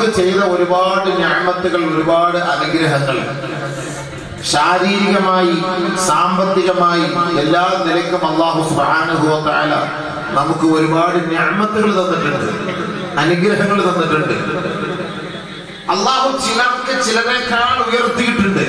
നമുക്ക് ചെയ്ത ഒരുപാട് ഞാമത്തുകൾ ഒരുപാട് അനുഗ്രഹങ്ങൾ ശാരീരികമായി സാമ്പത്തികമായി എല്ലാ നിലയ്ക്കും അള്ളാഹു സുബാനുഭവത്തായ നമുക്ക് ഒരുപാട് ഞാമത്തുകൾ തന്നിട്ടുണ്ട് അനുഗ്രഹങ്ങൾ തന്നിട്ടുണ്ട് അള്ളാഹു ചിലർക്ക് ചിലരെക്കാൾ ഉയർത്തിയിട്ടുണ്ട്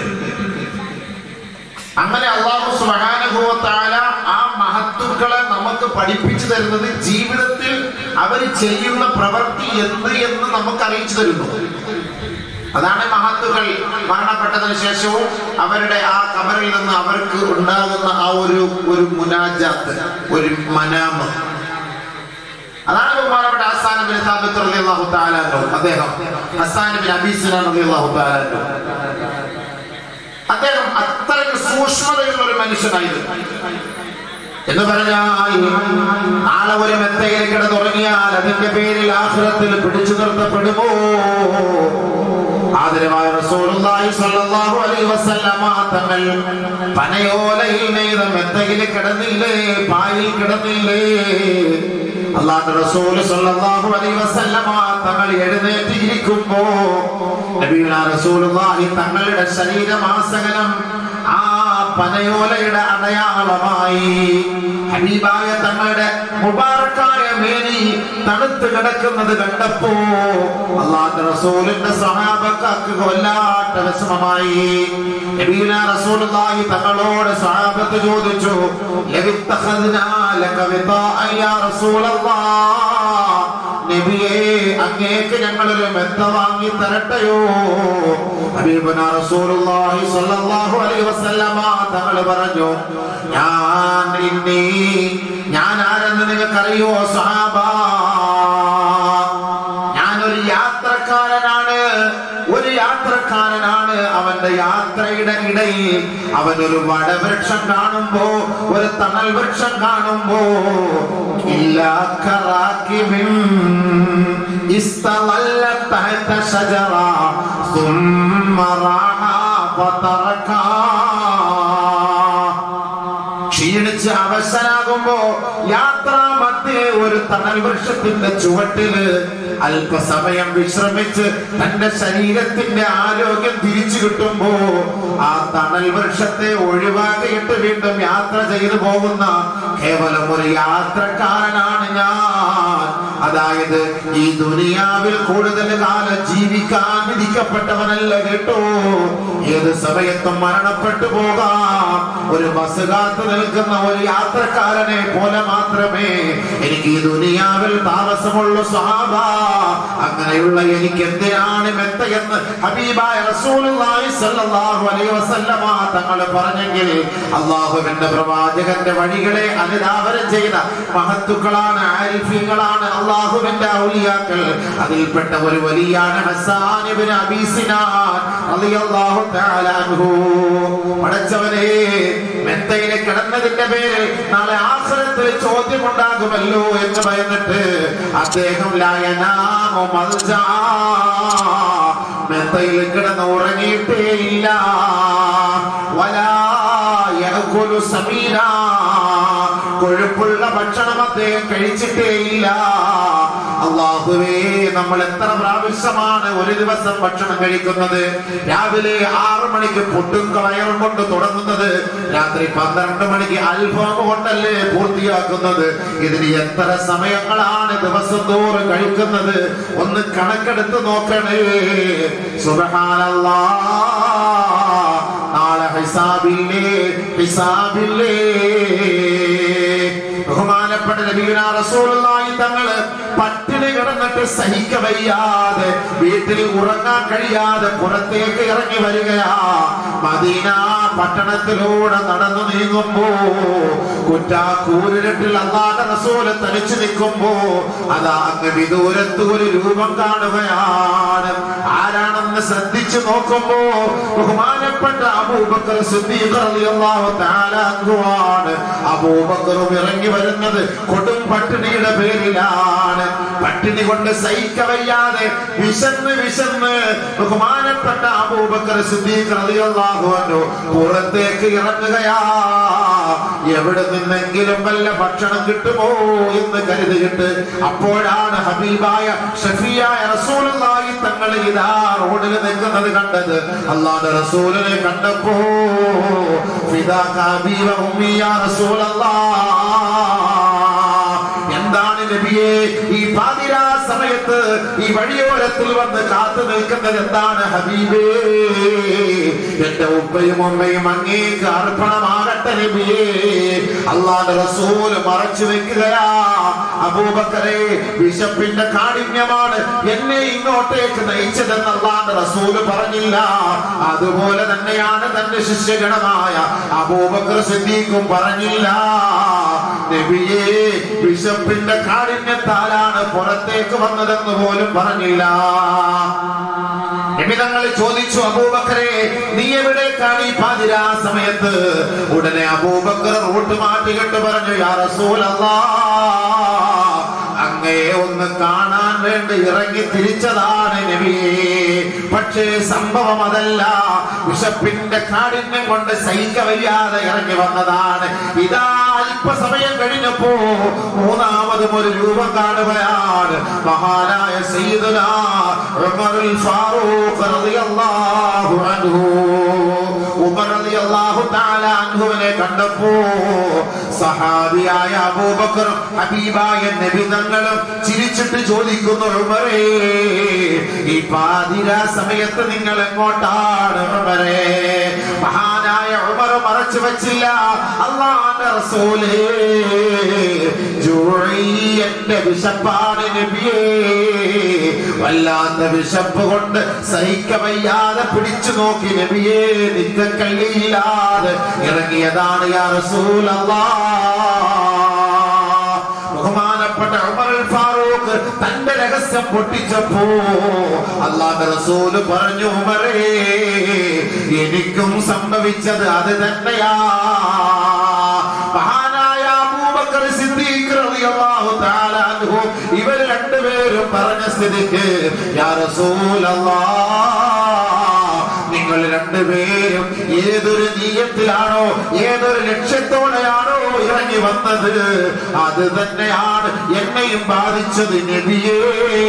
അങ്ങനെ അള്ളാഹു സുബാനുഭവത്തായ ആ മഹത്തുക്കളെ നമുക്ക് പഠിപ്പിച്ചു തരുന്നത് ജീവിതത്തിൽ അവർ ചെയ്യുന്ന പ്രവൃത്തി എന്ത് എന്ന് നമുക്ക് അറിയിച്ചു തരുന്നു അതാണ് മഹത്തുക്കൾ മരണപ്പെട്ടതിന് ശേഷവും അവരുടെ ആ കബറിൽ നിന്ന് അവർക്ക് ഉണ്ടാകുന്ന ആ ഒരു ഒരു മുനാജാത്ത് ഒരു മനാമ് അതാണ് ബഹുമാനപ്പെട്ട ഹസ്സാൻ ബിൻ സാബിത്ത് റളിയല്ലാഹു തആല അൻഹു അദ്ദേഹം ഹസ്സാൻ ബിൻ അബീ സുനാൻ റളിയല്ലാഹു തആല അൻഹു അദ്ദേഹം അത്രയ്ക്ക് സൂക്ഷ്മതയുള്ള ഒരു മനുഷ്യനായിരുന്നു എന്ന് പറഞ്ഞാൽ നാളെ ഒരു മെത്തയിൽ കിടന്നുറങ്ങിയാൽ അതിന്റെ പേരിൽ ആഹ്റത്തിൽ പിടിച്ചു നിർത്തപ്പെടുമോ ആദരവായ റസൂലുള്ളാഹി സ്വല്ലല്ലാഹു അലൈഹി വസല്ലമ തങ്ങൾ പനയോലയിൽ നെയ്ത മെത്തയിൽ കിടന്നില്ലേ പായിൽ കിടന്നില്ലേ അള്ളാഹു റസൂൽ സ്വല്ലല്ലാഹു അലൈഹി വസല്ലമ തങ്ങൾ എഴുന്നേറ്റിരിക്കുമ്പോ നബിയുനാ റസൂലുള്ളാഹി തങ്ങളുടെ ശരീരമാസകലം ആ പനയോലയുടെ അടയാളമായി ഹബീബായ തങ്ങളുടെ മുബാറക്കായ മേനി തണുത്ത് കിടക്കുന്നത് കണ്ടപ്പോ അള്ളാഹു റസൂലിന്റെ സഹാബക്കാർക്ക് വല്ലാത്ത വിഷമമായി നബീന റസൂലുള്ളാഹി തങ്ങളോട് സഹാബത്ത് ചോദിച്ചു ലവിത്തഖദ്നാ ലക വിതാഅ യാ റസൂലല്ലാഹ് നബിയേ അങ്ങേക്ക് ഞങ്ങളൊരു മെത്ത വാങ്ങി തരട്ടെയോ ഹബീബുന റസൂലുള്ളാഹി സ്വല്ലല്ലാഹു അലൈഹി വസല്ലമ തങ്ങൾ പറഞ്ഞു ഞാൻ ഇന്നി ഞാൻ ആരെന്ന് നിങ്ങൾക്കറിയോ സഹാബ ഞാനൊരു യാത്രക്കാരനാണ് ഒരു യാത്രക്കാരനാണ് അവന്റെ യാത്രയുടെ ഇടയിൽ അവനൊരു വടവൃക്ഷം കാണുമ്പോ ഒരു തണൽ വൃക്ഷം കാണുമ്പോ ഇല്ലാ കറാക്കിബിൻ استظل تحت شجرة ثم راح فتركها ക്ഷീണിച്ച് അവശനാകുമ്പോ യാത്രാ മധ്യേ ഒരു തണൽ വൃക്ഷത്തിന്റെ ചുവട്ടില് അല്പസമയം വിശ്രമിച്ച് തന്റെ ശരീരത്തിന്റെ ആരോഗ്യം തിരിച്ചു കിട്ടുമ്പോ ആ തണൽ വൃക്ഷത്തെ ഒഴിവാക്കിയിട്ട് വീണ്ടും യാത്ര ചെയ്തു പോകുന്ന കേവലം ഒരു യാത്രക്കാരനാണ് ഞാൻ അതായത് ഈ ദുനിയാവിൽ കൂടുതൽ കാലം ജീവിക്കാൻ വിധിക്കപ്പെട്ടവനല്ല കേട്ടോ ഏത് സമയത്തും മരണപ്പെട്ടു പോകാം ഒരു ബസ് കാത്തു നിൽക്കുന്ന ഒരു യാത്രക്കാരനെ പോലെ മാത്രമേ എനിക്ക് ഈ ദുനിയാവിൽ താമസമുള്ളൂ സ്വഹാബ അങ്ങനെയുള്ള എനിക്ക് എന്തിനാണ് മെത്തയെന്ന് ഹബീബായ റസൂലുള്ളാഹി സ്വല്ലല്ലാഹു അലൈഹി വസല്ലമ തങ്ങൾ പറഞ്ഞെങ്കിൽ അള്ളാഹുവിന്റെ പ്രവാചകന്റെ വഴികളെ അനുധാവനം ചെയ്ത മഹത്തുക്കളാണ് ആരിഫീങ്ങളാണ് അള്ളാഹുവിന്റെ ഔലിയാക്കൾ അതിൽപ്പെട്ട ഒരു വലിയാണ് ഹസ്സാൻ ഇബ്നു അബീ സിനാൻ റളിയല്ലാഹു തആല അൻഹു പടച്ചവനെ മെത്തയിൽ കിടന്നതിന്റെ പേരിൽ നാളെ ആഖിറത്തിൽ ചോദ്യമുണ്ടാകുമല്ലോ എന്ന് ഭയന്നിട്ട് അദ്ദേഹം ലായനാമോ മൽജാ മെത്തയിൽ കിടന്ന് ഉറങ്ങിയിട്ടേ ഇല്ല വലാ യഅകുലു സമീന കൊഴുപ്പുള്ള ഭക്ഷണം അദ്ദേഹം കഴിച്ചിട്ടേ ഇല്ല അള്ളാഹുവേ നമ്മൾ എത്ര പ്രാവശ്യമാണ് ഒരു ദിവസം ഭക്ഷണം കഴിക്കുന്നത് രാവിലെ ആറ് മണിക്ക് പുട്ടും വയറും കൊണ്ട് തുടങ്ങുന്നത് രാത്രി പന്ത്രണ്ട് മണിക്ക് അൽഫാം കൊണ്ടല്ലേ പൂർത്തിയാക്കുന്നത് ഇതിന് എത്ര സമയങ്ങളാണ് ദിവസം തോറും കഴിക്കുന്നത് ഒന്ന് കണക്കെടുത്ത് നോക്കണേ സുബഹാനല്ലാ നാളെ ഹിസാബില്ലേ ഹിസാബില്ലേ ബഹുമാനപ്പെട്ട നബിയുനാ റസൂലുള്ളാഹി തങ്ങള് പട്ടിണി കിടന്നിട്ട് സഹിക്ക വയ്യാതെ വീട്ടിൽ ഉറങ്ങാൻ കഴിയാതെ പുറത്തേക്ക് ഇറങ്ങി വരികയാ മദീന പട്ടണത്തിലൂടെ നടന്നു നീങ്ങുമ്പോ കുറ്റാക്കൂരിട്ടിൽ അള്ളാഹ റസൂല് തനിച്ചു നിൽക്കുമ്പോ അതാ അങ്ങ് വിദൂരത്ത് ഒരു രൂപം കാണുകയാണ് ആരാണെന്ന് ഒന്ന് ശ്രദ്ധിച്ചു നോക്കുമ്പോ ബഹുമാനപ്പെട്ട അബൂബക്കർ സിദ്ദീഖ് റളിയല്ലാഹു തആല അൻഹുവാണ് അബൂബക്കറും ഇറങ്ങി വരുന്നത് കൊടും പട്ടിണിയുടെ പേരിലാണ് പട്ടിണി കൊണ്ട് സഹിക്കവയ്യാതെ വിശന്ന് വിശന്ന് ബഹുമാനപ്പെട്ട അബൂബക്കർ സിദ്ദീഖ് റളിയല്ലാഹു അൻഹു പുറത്തേക്ക് ഇറങ്ങുകയാ എവിടെ നിന്നെങ്കിലും വല്ല ഭക്ഷണം കിട്ടുമോ എന്ന് കരുതിയിട്ട് അപ്പോഴാണ് ഹബീബായ ഷഫിയായ റസൂലുള്ളാഹി തങ്ങൾ ഇതാ റോഡിൽ നിൽക്കുന്നത് കണ്ടത് അള്ളാഹുവിന്റെ റസൂലിനെ കണ്ടപ്പോ ഫിദാക അബീ വ ഉമ്മി യാ റസൂലല്ലാഹ് എന്താണ് നബിയെ ഈ പാതിരാ സമയത്ത് ഈ വഴിയോരത്തിൽ വന്ന് കാത്തു നിൽക്കുന്നത് എന്താണ് ഹബീബേ എന്റെ ഉപ്പയും ഉമ്മയും അങ്ങേക്ക് അർപ്പണമാകട്ടെ നബിയേ അള്ളാന്റെ റസൂല് മറച്ചു വെക്കുകയാ അബൂബക്കറെ ബിഷപ്പിന്റെ കാഠിന്യമാണ് എന്നെ ഇങ്ങോട്ടേക്ക് നയിച്ചതെന്ന് അള്ളാന്റെ റസൂല് പറഞ്ഞില്ല അതുപോലെ തന്നെയാണ് തന്റെ ശിഷ്യഗണമായ അബൂബക്കർ സിദ്ദീഖും പറഞ്ഞില്ല നബിയെ ബിഷപ്പിന്റെ കാഠിന്യത്താലാണ് പുറത്തേക്ക് വന്നതെന്ന് പോലും പറഞ്ഞില്ല നിമിതങ്ങൾ ചോദിച്ചു അബൂബക്കറെ നീ എവിടേക്കാണ് ഈ പാതിരാ സമയത്ത് ഉടനെ അബൂബക്കർ റൂട്ട് മാറ്റിക്കിട്ട് പറഞ്ഞു യാ റസൂലല്ലാ അങ്ങയെ ഒന്ന് കാണാൻ വേണ്ടി ഇറങ്ങി തിരിച്ചതാണ് നബിയേ പക്ഷേ സംഭവം അതല്ല വിശപ്പിന്റെ കാഠിന്യം കൊണ്ട് സഹിക്കവയ്യാതെ ഇറങ്ങി വന്നതാണ് ഇതാ അല്പസമയം കഴിഞ്ഞപ്പോ മൂന്നാമതും ഒരു രൂപം കാണുകയാണ് മഹാനായ സയ്യിദുന ഉമറുൽ ഫാറൂഖ് റളിയല്ലാഹു അൻഹു ഉമർ റളിയല്ലാഹു തആല അൻഹുവിനെ കണ്ടപ്പോ സഹാബിയായ അബൂബക്കർ ഹബീബായ നബി തങ്ങളും ചിരിച്ചിട്ട് ചോദിക്കുന്നു ഉമറേ ഈ പാതിര സമയത്ത് നിങ്ങൾ എങ്ങോട്ടാണ് ഉമറേ മഹാനായ ഉമർ മറച്ചു വച്ചില്ല അള്ളാന്റെ റസൂലേ ജൂഴി എന്റെ വിശപ്പാണ് നബിയേ വല്ലാത്ത വിശപ്പ് കൊണ്ട് സഹിക്കവയ്യാതെ പിടിച്ചു നോക്കി നബിയേ നിക്കക്കള്ളിയില്ലാതെ ഇറങ്ങിയതാണ് യാ റസൂലല്ലാഹ് ബഹുമാനപ്പെട്ട ഉമർ അൽ ഫാറൂഖ് തന്റെ രഹസ്യം പൊട്ടിച്ചപ്പോ അള്ളാഹ് റസൂല് പറഞ്ഞു ഉമറേ എനിക്കും സംഭവിച്ചത് അത് തന്നെയാ മഹാനായ അബൂബക്കർ സിദ്ദീഖ് റളിയല്ലാഹു തആല അൻഹു ഇവർ രണ്ടുപേരും പറഞ്ഞ സ്ഥിതിക്ക് യാ റസൂലല്ലാഹ് നിങ്ങൾ രണ്ടുപേരും ഏതൊരു നീയത്തിലാണോ ഏതൊരു ലക്ഷ്യത്തോടെയാണോ ഇറങ്ങി വന്നത് അത് തന്നെയാണ് എന്നെയും ബാധിച്ചത് നബിയേ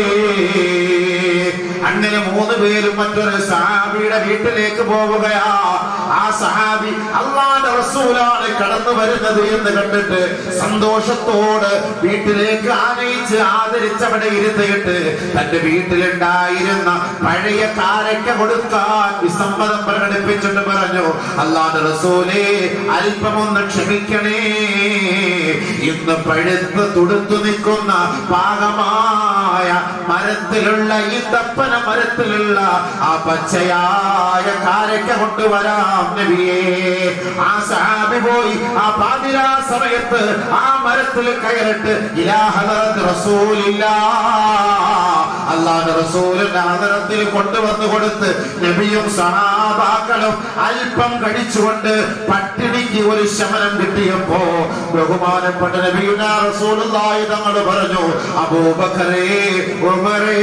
അങ്ങനെ മൂന്ന് പേരും മറ്റൊരു സഹാബിയുടെ വീട്ടിലേക്ക് പോവുകയാ ആ സഹാബി അള്ളാന്റെ റസൂലാണ് കടന്നു വരുന്നത് എന്ന് കണ്ടിട്ട് സന്തോഷത്തോട് വീട്ടിലേക്ക് ആനയിച്ച് ആദരിച്ചവിടെ ഇരുത്തിയിട്ട് തന്റെ വീട്ടിലുണ്ടായിരുന്ന പഴയ കാരയ്ക്ക കൊടുക്കാൻ വിസമ്മതം പ്രകടിപ്പിച്ചിട്ട് പറഞ്ഞു അള്ളാന്റെ റസൂലേ അല്പമൊന്ന് ക്ഷമിക്കണേ ഇന്ന് പഴുത്ത് തുടുത്തു നിൽക്കുന്ന പാകമായ മരത്തിലുള്ള ഈ തപ്പന മരത്തിലുള്ള ആ പച്ചയായ കാരയ്ക്ക കൊണ്ടുവരാം നബിയേ ആ സഹാബി പോയി ആ പാതിരാ സമയത്ത് ആ മരത്തിൽ കയറിട്ട് ഇലാഹദറത്ത് റസൂലില്ല അള്ളാഹ് റസൂലിന്റെ ആദരത്തിൽ കൊണ്ടുവന്നു കൊടുത്ത് നബിയും സഹാബാക്കളും അല്പം കഴിച്ചുകൊണ്ട് പട്ടിണിക്ക് ഒരു ശമനം കിട്ടിയപ്പോ ബഹുമാനപ്പെട്ട നബിയുന റസൂലുള്ളാഹി തങ്ങൾ പറഞ്ഞു അബൂബക്കറേ ഉമറേ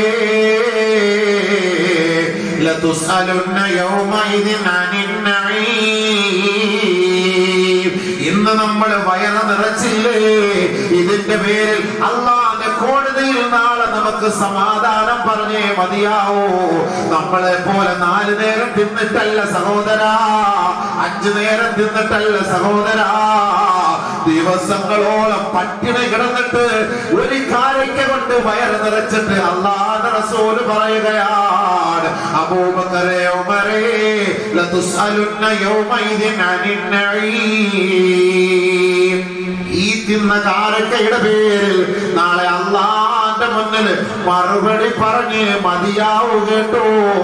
ലതുസ്അലുന്ന യൗമഇദിൻ അനിൻ നഈം ഇന്ന് നമ്മൾ വയറ് നിറച്ചില്ലേ ഇതിന്റെ പേരിൽ അള്ളാന്റെ കോടതിയിൽ നാളെ നമുക്ക് സമാധാനം പറഞ്ഞേ മതിയാവൂ നമ്മളെ പോലെ നാല് നേരം തിന്നിട്ടല്ല സഹോദരാ അഞ്ചു നേരം തിന്നിട്ടല്ല സഹോദരാ ദിവസങ്ങളോളം പട്ടിണി കിടന്നിട്ട് ഒരു കാരയ്ക്ക കൊണ്ട് വയറ് നിറച്ചിട്ട് അള്ളാന്റെ റസൂല് പറയുകയാണ് അബൂബക്കറേ ഉമറേ ലതുസ്അലുന്ന യൗമഇദിൻ അനിൻ നഈം ഈ തിന്ന കാരക്കയുടെ പേരിൽ നാളെ അള്ളാന്റെ മുന്നിൽ മറുപടി പറഞ്ഞ് മതിയാവൂ കേട്ടോ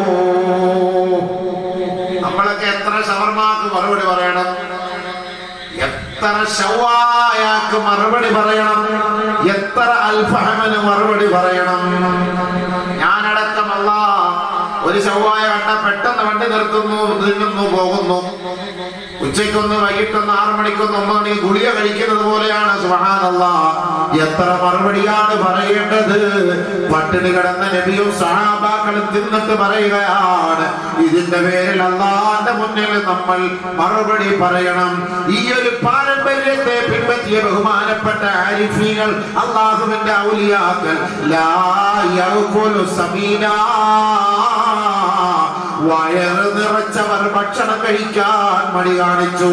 നമ്മളൊക്കെ എത്ര ഷവർമാക്ക് മറുപടി പറയണം എത്ര ഷവായാക്ക് മറുപടി പറയണം എത്ര അൽഫഹമന് മറുപടി പറയണം ഞാനടക്കമല്ല ഒരു ചൊവ്വായ കണ്ട പെട്ടെന്ന് വണ്ടി നിർത്തുന്നു തിന്നുന്നു പോകുന്നു ഉച്ചയ്ക്കൊന്ന് വൈകിട്ടൊന്ന് ആറു മണിക്കൊന്ന് ഒമ്പത് മണിക്ക് ഗുളിക കഴിക്കുന്നത് പോലെയാണ് സുബ്ഹാനല്ലാ എത്ര മറുപടിയാണ് പറയേണ്ടത് പട്ടിണി കിടന്ന നബിയും സഹാബാക്കളും തിന്നിട്ട് പറയുകയാണ് ഇതിന്റെ പേരിൽ അള്ളാന്റെ മുന്നിൽ നമ്മൾ മറുപടി പറയണം ഈ ഒരു പാരമ്പര്യത്തെ പിൻപറ്റിയ ബഹുമാനപ്പെട്ട ആരിഫീകൾ അള്ളാഹുവിന്റെ ഔലിയാക്കൾ ലാ യഅ്കുലു സമീനാ വയറ് നിറച്ചവർ ഭക്ഷണം കഴിക്കാൻ മടി കാണിച്ചു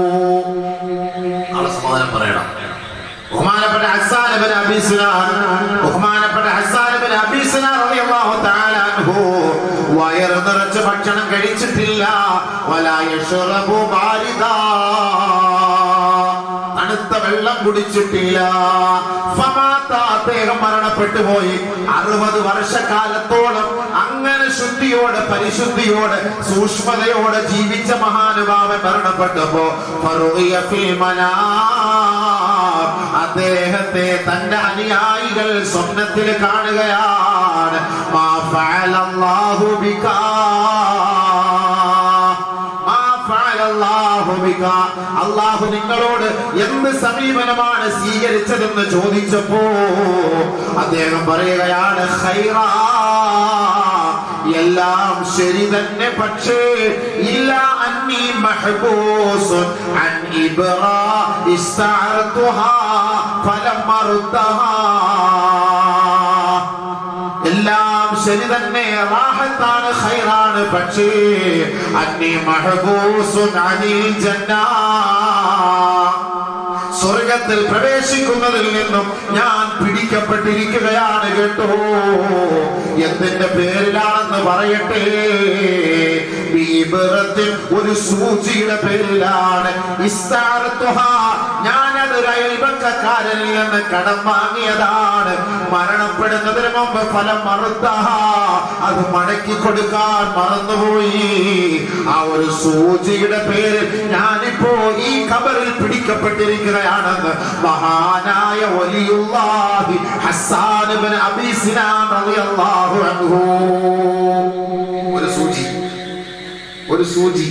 ആളെ സമാധാനം പറയണം ബഹുമാനപ്പെട്ട ഹസ്സാൻ ഇബ്നു അബീ സുനാൻ ബഹുമാനപ്പെട്ട ഹസ്സാൻ ഇബ്നു അബീ സുനാൻ റളിയല്ലാഹു തആല അൻഹു വയറ് നിറച്ച് ഭക്ഷണം കഴിച്ചിട്ടില്ല വലാ യശ്റബു ബാരിദാ തണുത്ത വെള്ളം കുടിച്ചിട്ടില്ല ഫമാത്ത അദ്ദേഹം മരണപ്പെട്ടു പോയി അറുപത് വർഷക്കാലത്തോളം അങ്ങനെ ശുദ്ധിയോടെ പരിശുദ്ധിയോടെ സൂക്ഷ്മതയോടെ ജീവിച്ച മഹാനുഭാവൻ മരണപ്പെട്ടപ്പോ ഫറുഇയ ഫിൽ മനാം. അദ്ദേഹത്തെ തന്റെ അനുയായികൾ സ്വപ്നത്തിൽ കാണുകയാണ് മാ ഫഅലല്ലാഹു ബികാ മാ ഫഅലല്ലാഹു ബിക. അള്ളാഹു നിങ്ങളോട് എന്ത് സമീപനമാണ് സ്വീകരിച്ചതെന്ന് ചോദിച്ചപ്പോ അദ്ദേഹം പറയുകയാണ് ഖൈറാ എല്ലാം ശരി തന്നെ പക്ഷേ ഇല്ല അന്നീ മഹബൂസുൻ അൻ ഇബ്റാ ഇസ്തഅർതുഹാ ഫലം എല്ലാം ശരി തന്നെ റാഹത്താണ് ഖൈറാണ് പക്ഷേ അന്നി മഹബൂസുൻ അനിൽ ജന്നാ സ്വർഗത്തിൽ പ്രവേശിക്കുന്നതിൽ നിന്നും ഞാൻ പിടിക്കപ്പെട്ടിരിക്കുകയാണ് കേട്ടോ എന്തിന്റെ പേരിലാണെന്ന് പറയട്ടെ ബീബറത്തിൽ ഒരു സൂചിയുടെ പേരിലാണ് ഇസ്താറത്തുഹ ഞാനത് ഒരു അയൽപക്കക്കാരനിൽ നിന്ന് കടം വാങ്ങിയതാണ് മരണപ്പെടുന്നതിന് മുമ്പ് ഫലം മറുത്ത അത് മടക്കി കൊടുക്കാൻ മറന്നുപോയി ആ ഒരു സൂചിയുടെ പേരിൽ ഞാനിപ്പോ ഈ കബറിൽ പിടിക്കപ്പെട്ടിരിക്കുകയാണെന്ന് മഹാനായ വലിയുള്ളാഹി ഹസ്സാൻ ഇബ്നു അബീ സിനാൻ റളിയല്ലാഹു അൻഹു ഒരു സൂചി ഒരു സൂചി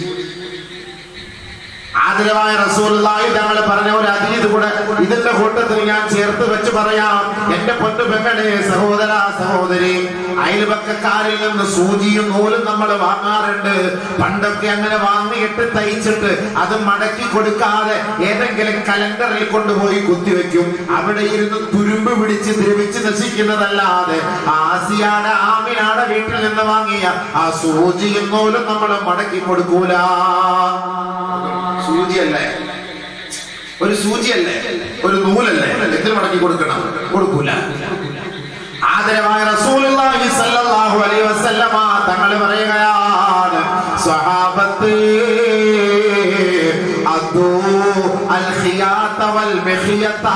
ആദരവായ റസൂലുള്ളാഹി തങ്ങൾ പറഞ്ഞ ഒരു അതീത് കൂടെ ഇതിന്റെ കൂട്ടത്തിൽ ഞാൻ ചേർത്ത് വെച്ച് പറയാം എന്റെ പൊന്നു പെങ്ങളെ സഹോദര സഹോദരി അയൽപക്കക്കാരിൽ നിന്ന് സൂചിയും നൂലും നമ്മൾ വാങ്ങാറുണ്ട് പണ്ടൊക്കെ അങ്ങനെ വാങ്ങിയിട്ട് തയ്ച്ചിട്ട് അത് മടക്കി കൊടുക്കാതെ ഏതെങ്കിലും കലണ്ടറിൽ കൊണ്ടുപോയി കുത്തിവെക്കും അവിടെ ഇരുന്ന് തുരുമ്പ് പിടിച്ച് ദ്രവിച്ച് നശിക്കുന്നതല്ലാതെ ആസിയാടെ ആമിനാടെ വീട്ടിൽ നിന്ന് വാങ്ങിയ ആ സൂചിയും നൂലും നമ്മൾ മടക്കി കൊടുക്കൂല സൂചിയല്ലേ ഒരു സൂചിയല്ലേ ഒരു നൂലല്ലേ എന്തിനു മടക്കി കൊടുക്കണം കൊടുക്കൂല ആദരവായ റസൂലുള്ളാഹി സ്വല്ലല്ലാഹു അലൈഹി വസല്ലമ തങ്ങൾ പറയുകയാണ് സ്വഹാബത്ത് അദൂ അൽ ഖിയാത വൽ മിഖിയത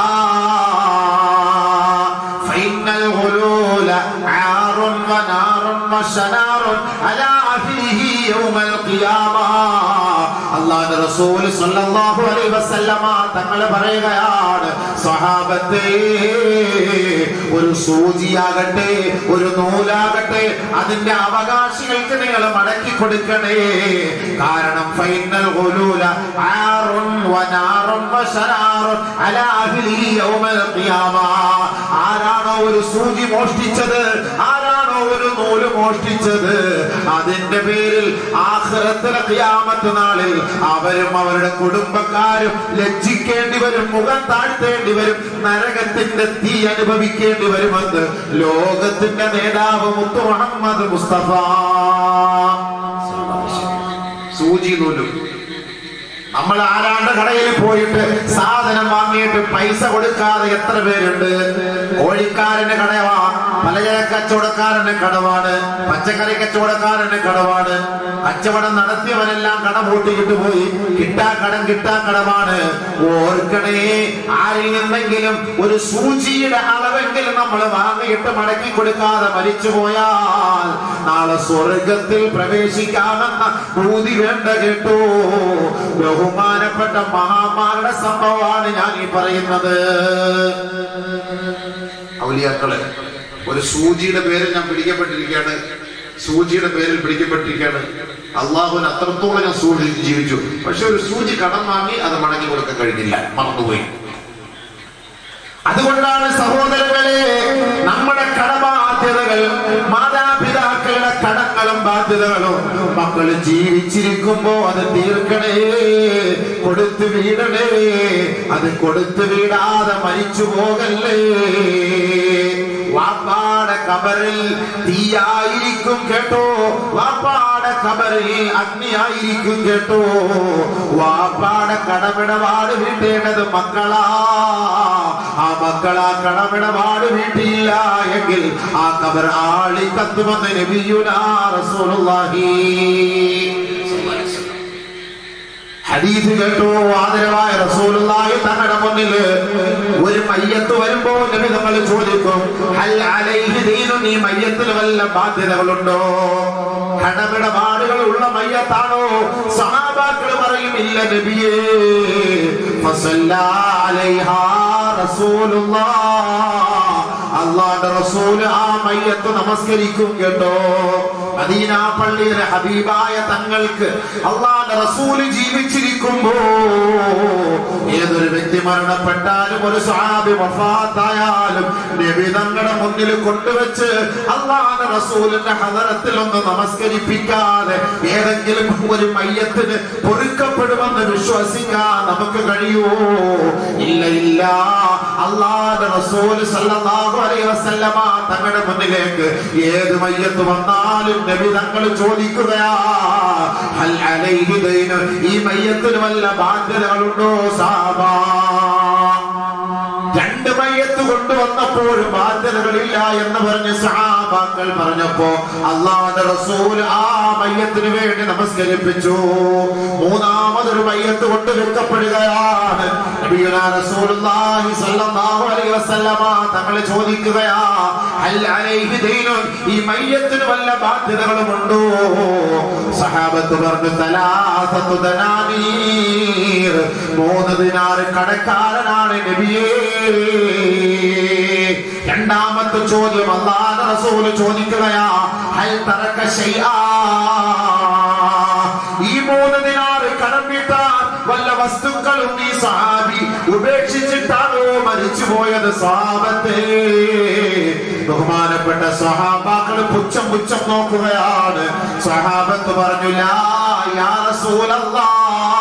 فإن الغلول عار ونار وشنار على أهله يوم القيامة അള്ളാഹുവിന്റെ റസൂൽ സല്ലല്ലാഹു അലൈഹി വസല്ലമ തങ്ങൾ പറയുകയാണ് സ്വഹാബത്തെ ഒരു സൂചിയാകട്ടെ ഒരു നൂലാകട്ടെ അതിന്റെ അവകാശികൾക്ക് നിങ്ങൾ മടക്കി കൊടുക്കണേ കാരണം ഫൈനൽ ഗുലൂല ആറുൻ വനാറുൻ വശനാറുൻ അലാ അഹ്ലിഹി യൗമൽ ഖിയാമ ആരാണോ ഒരു സൂചി മോഷ്ടിച്ചത് ആരാണോ ഒരു നൂല് മോഷ്ടിച്ചത് അതിന്റെ പേരിൽ ആഖിറത്തിലെ ഖിയാമത്ത് നാളിൽ അവരും അവരുടെ കുടുംബക്കാരും ലജ്ജിക്കേണ്ടി വരും മുഖം താഴ്ത്തേണ്ടി വരും നരകത്തിന്റെ തീ അനുഭവിക്കേണ്ടി വരുമെന്ന് ലോകത്തിന്റെ നേതാവ് മുത്തു മുഹമ്മദ് മുസ്തഫ സൂചി നൂലും നമ്മൾ ആരാണ്ട് കടയിൽ പോയിട്ട് സാധനം വാങ്ങിയിട്ട് പൈസ കൊടുക്കാതെ എത്ര പേരുണ്ട് കോഴിക്കാരന്റെ കടവാ പലചര കച്ചവടക്കാരന്റെ കടവാണ് പച്ചക്കറി കച്ചവടക്കാരന്റെ കടവാണ് കച്ചവടം നടത്തിയവനെല്ലാം കട പൂട്ടിയിട്ട് പോയി കിട്ടാ കടം കിട്ടാ കടമാണ് ഓർക്കണേ ആരിൽ നിന്നെങ്കിലും ഒരു സൂചിയുടെ അളവെങ്കിലും നമ്മൾ വാങ്ങിയിട്ട് മടക്കി കൊടുക്കാതെ മരിച്ചു പോയാൽ നാളെ സ്വർഗത്തിൽ പ്രവേശിക്കാമെന്ന ഭൂതി വേണ്ട കേട്ടോ ബഹുമാനപ്പെട്ട മഹാന്മാരുടെ സംഭവമാണ് ഞാൻ ഈ പറയുന്നത് ഔലിയാക്കളെ ഒരു സൂചിയുടെ പേര് ഞാൻ പിടിക്കപ്പെട്ടിരിക്കുകയാണ് സൂചിയുടെ പേരിൽ പിടിക്കപ്പെട്ടിരിക്കുകയാണ് അള്ളാഹുവിന് അത്രത്തോളം ഞാൻ സൂക്ഷിച്ച് ജീവിച്ചു പക്ഷെ ഒരു സൂചി കടം വാങ്ങി അത് മടങ്ങി കൊടുക്കാൻ കഴിഞ്ഞില്ല മറന്നുപോയി അതുകൊണ്ടാണ് സഹോദരങ്ങളെ നമ്മുടെ കടബാധ്യതകൾ മാതാപിതാക്കളുടെ കടങ്ങളും ബാധ്യതകളും മക്കൾ ജീവിച്ചിരിക്കുമ്പോ അത് തീർക്കണേ കൊടുത്തു വീടണേ അത് കൊടുത്തു വീടാതെ മരിച്ചു പോകല്ലേ വാപ്പാടെ കബറിൽ തീയായിരിക്കും കേട്ടോ വാപ്പാടെ കബറിൽ അഗ്നിയായിരിക്കും കേട്ടോ വാപ്പാടെ കടമിടപാട് വീട്ടേണ്ടത് മക്കളാ ആ മക്കളാ കടമിടപാട് വീട്ടിയില്ല എങ്കിൽ ആ കബർ ആളി കത്തുമെന്ന് നബിയുനാ റസൂലുള്ളാഹി ഹദീസ് കേട്ടോ ആദരവായ റസൂലുള്ളാഹി തങ്ങളുടെ മുന്നിൽ ഒരു മയ്യത്ത് വരുമ്പോ നബി നമ്മൾ ചോദിക്കും ഹൽ അലൈഹി ദീനുൻ ഈ മയ്യത്തിന് വല്ല ബാധ്യതകളുണ്ടോ കടമിടപാടുകൾ ഉള്ള മയ്യത്താണോ സഹാബാക്കൾ പറയും ഇല്ല നബിയേ ഫസല്ലാ അലൈഹാ റസൂലുള്ളാഹ് അള്ളാന്റെ റസൂല് ആ മയ്യത്ത് നമസ്കരിക്കും കേട്ടോ മദീന പള്ളിയിലെ ഹബീബായ തങ്ങൾക്ക് അള്ളാന്റെ റസൂല് ജീവിച്ചിരിക്കുമ്പോ ഏതൊരു വ്യക്തി മരണപ്പെട്ടാലും ഒരു സ്വാബി വഫാത്തായാലും നബി തങ്ങളുടെ മുന്നിൽ കൊണ്ടുവച്ച് അള്ളാന്റെ റസൂലിന്റെ ഹദറത്തിൽ ഒന്ന് നമസ്കരിപ്പിക്കാതെ ഏതെങ്കിലും ഒരു മയ്യത്തിന് പൊറുക്കപ്പെടുമെന്ന് വിശ്വസിക്കാൻ നമുക്ക് കഴിയുമോ ഇല്ല ഇല്ല അള്ളാന്റെ റസൂല് സല്ലല്ലാഹു അലൈഹി വസല്ലമ തങ്ങളുടെ മുന്നിലേക്ക് ഏത് മയ്യത്ത് വന്നാലും നബി തങ്ങൾ ചോദിക്കുകയാ ഹൽ അലൈഹി ദൈന ഈ മയ്യത്തിന് വല്ല ബാധ്യതകളുണ്ടോ സാബാ രണ്ട് മയ്യത്ത് കൊണ്ടുവന്നപ്പോഴും ബാധ്യതകളില്ല എന്ന് പറഞ്ഞ് സഹാബാക്കൾ പറഞ്ഞപ്പോ അള്ളാഹുന്റെ റസൂൽ ആ മയ്യത്തിന് വേണ്ടി നമസ്കരിപ്പിച്ചു മൂന്നാമതൊരു മയ്യത്ത് കൊണ്ട് വെക്കപ്പെടുകയാണ് നബിയുനാ റസൂലുള്ളാഹി സ്വല്ലല്ലാഹു അലൈഹി വസല്ലമ തങ്ങൾ ചോദിക്കുകയാ ഹൽ അലൈഹി ദൈനുൻ ഈ മയ്യത്തിന് വല്ല ബാധ്യതകളുമുണ്ടോ സഹാബത്ത് പറഞ്ഞു തലാസത്തു ദനാനീർ മൂന്ന് ദിനാറ് കടക്കാരനാണ് നബിയേ രണ്ടാമത്തെ ചോദ്യം അള്ളാഹ് റസൂല് ചോദിക്കുകയാ ഹൽ തറക ശൈആ ഈ മൂന്ന് ദിനാറ് കടം വീട്ടാൻ വല്ല വസ്തുക്കളും ഈ സഹാബി ഉപേക്ഷിച്ചിട്ടാണോ മരിച്ചു പോയത് സാപത്തെ ബഹുമാനപ്പെട്ട സഹാബാക്കൾ പുച്ഛം പുച്ഛം നോക്കുകയാണ് സഹാബത്ത് പറഞ്ഞു ലാ യാ റസൂലല്ലാഹ്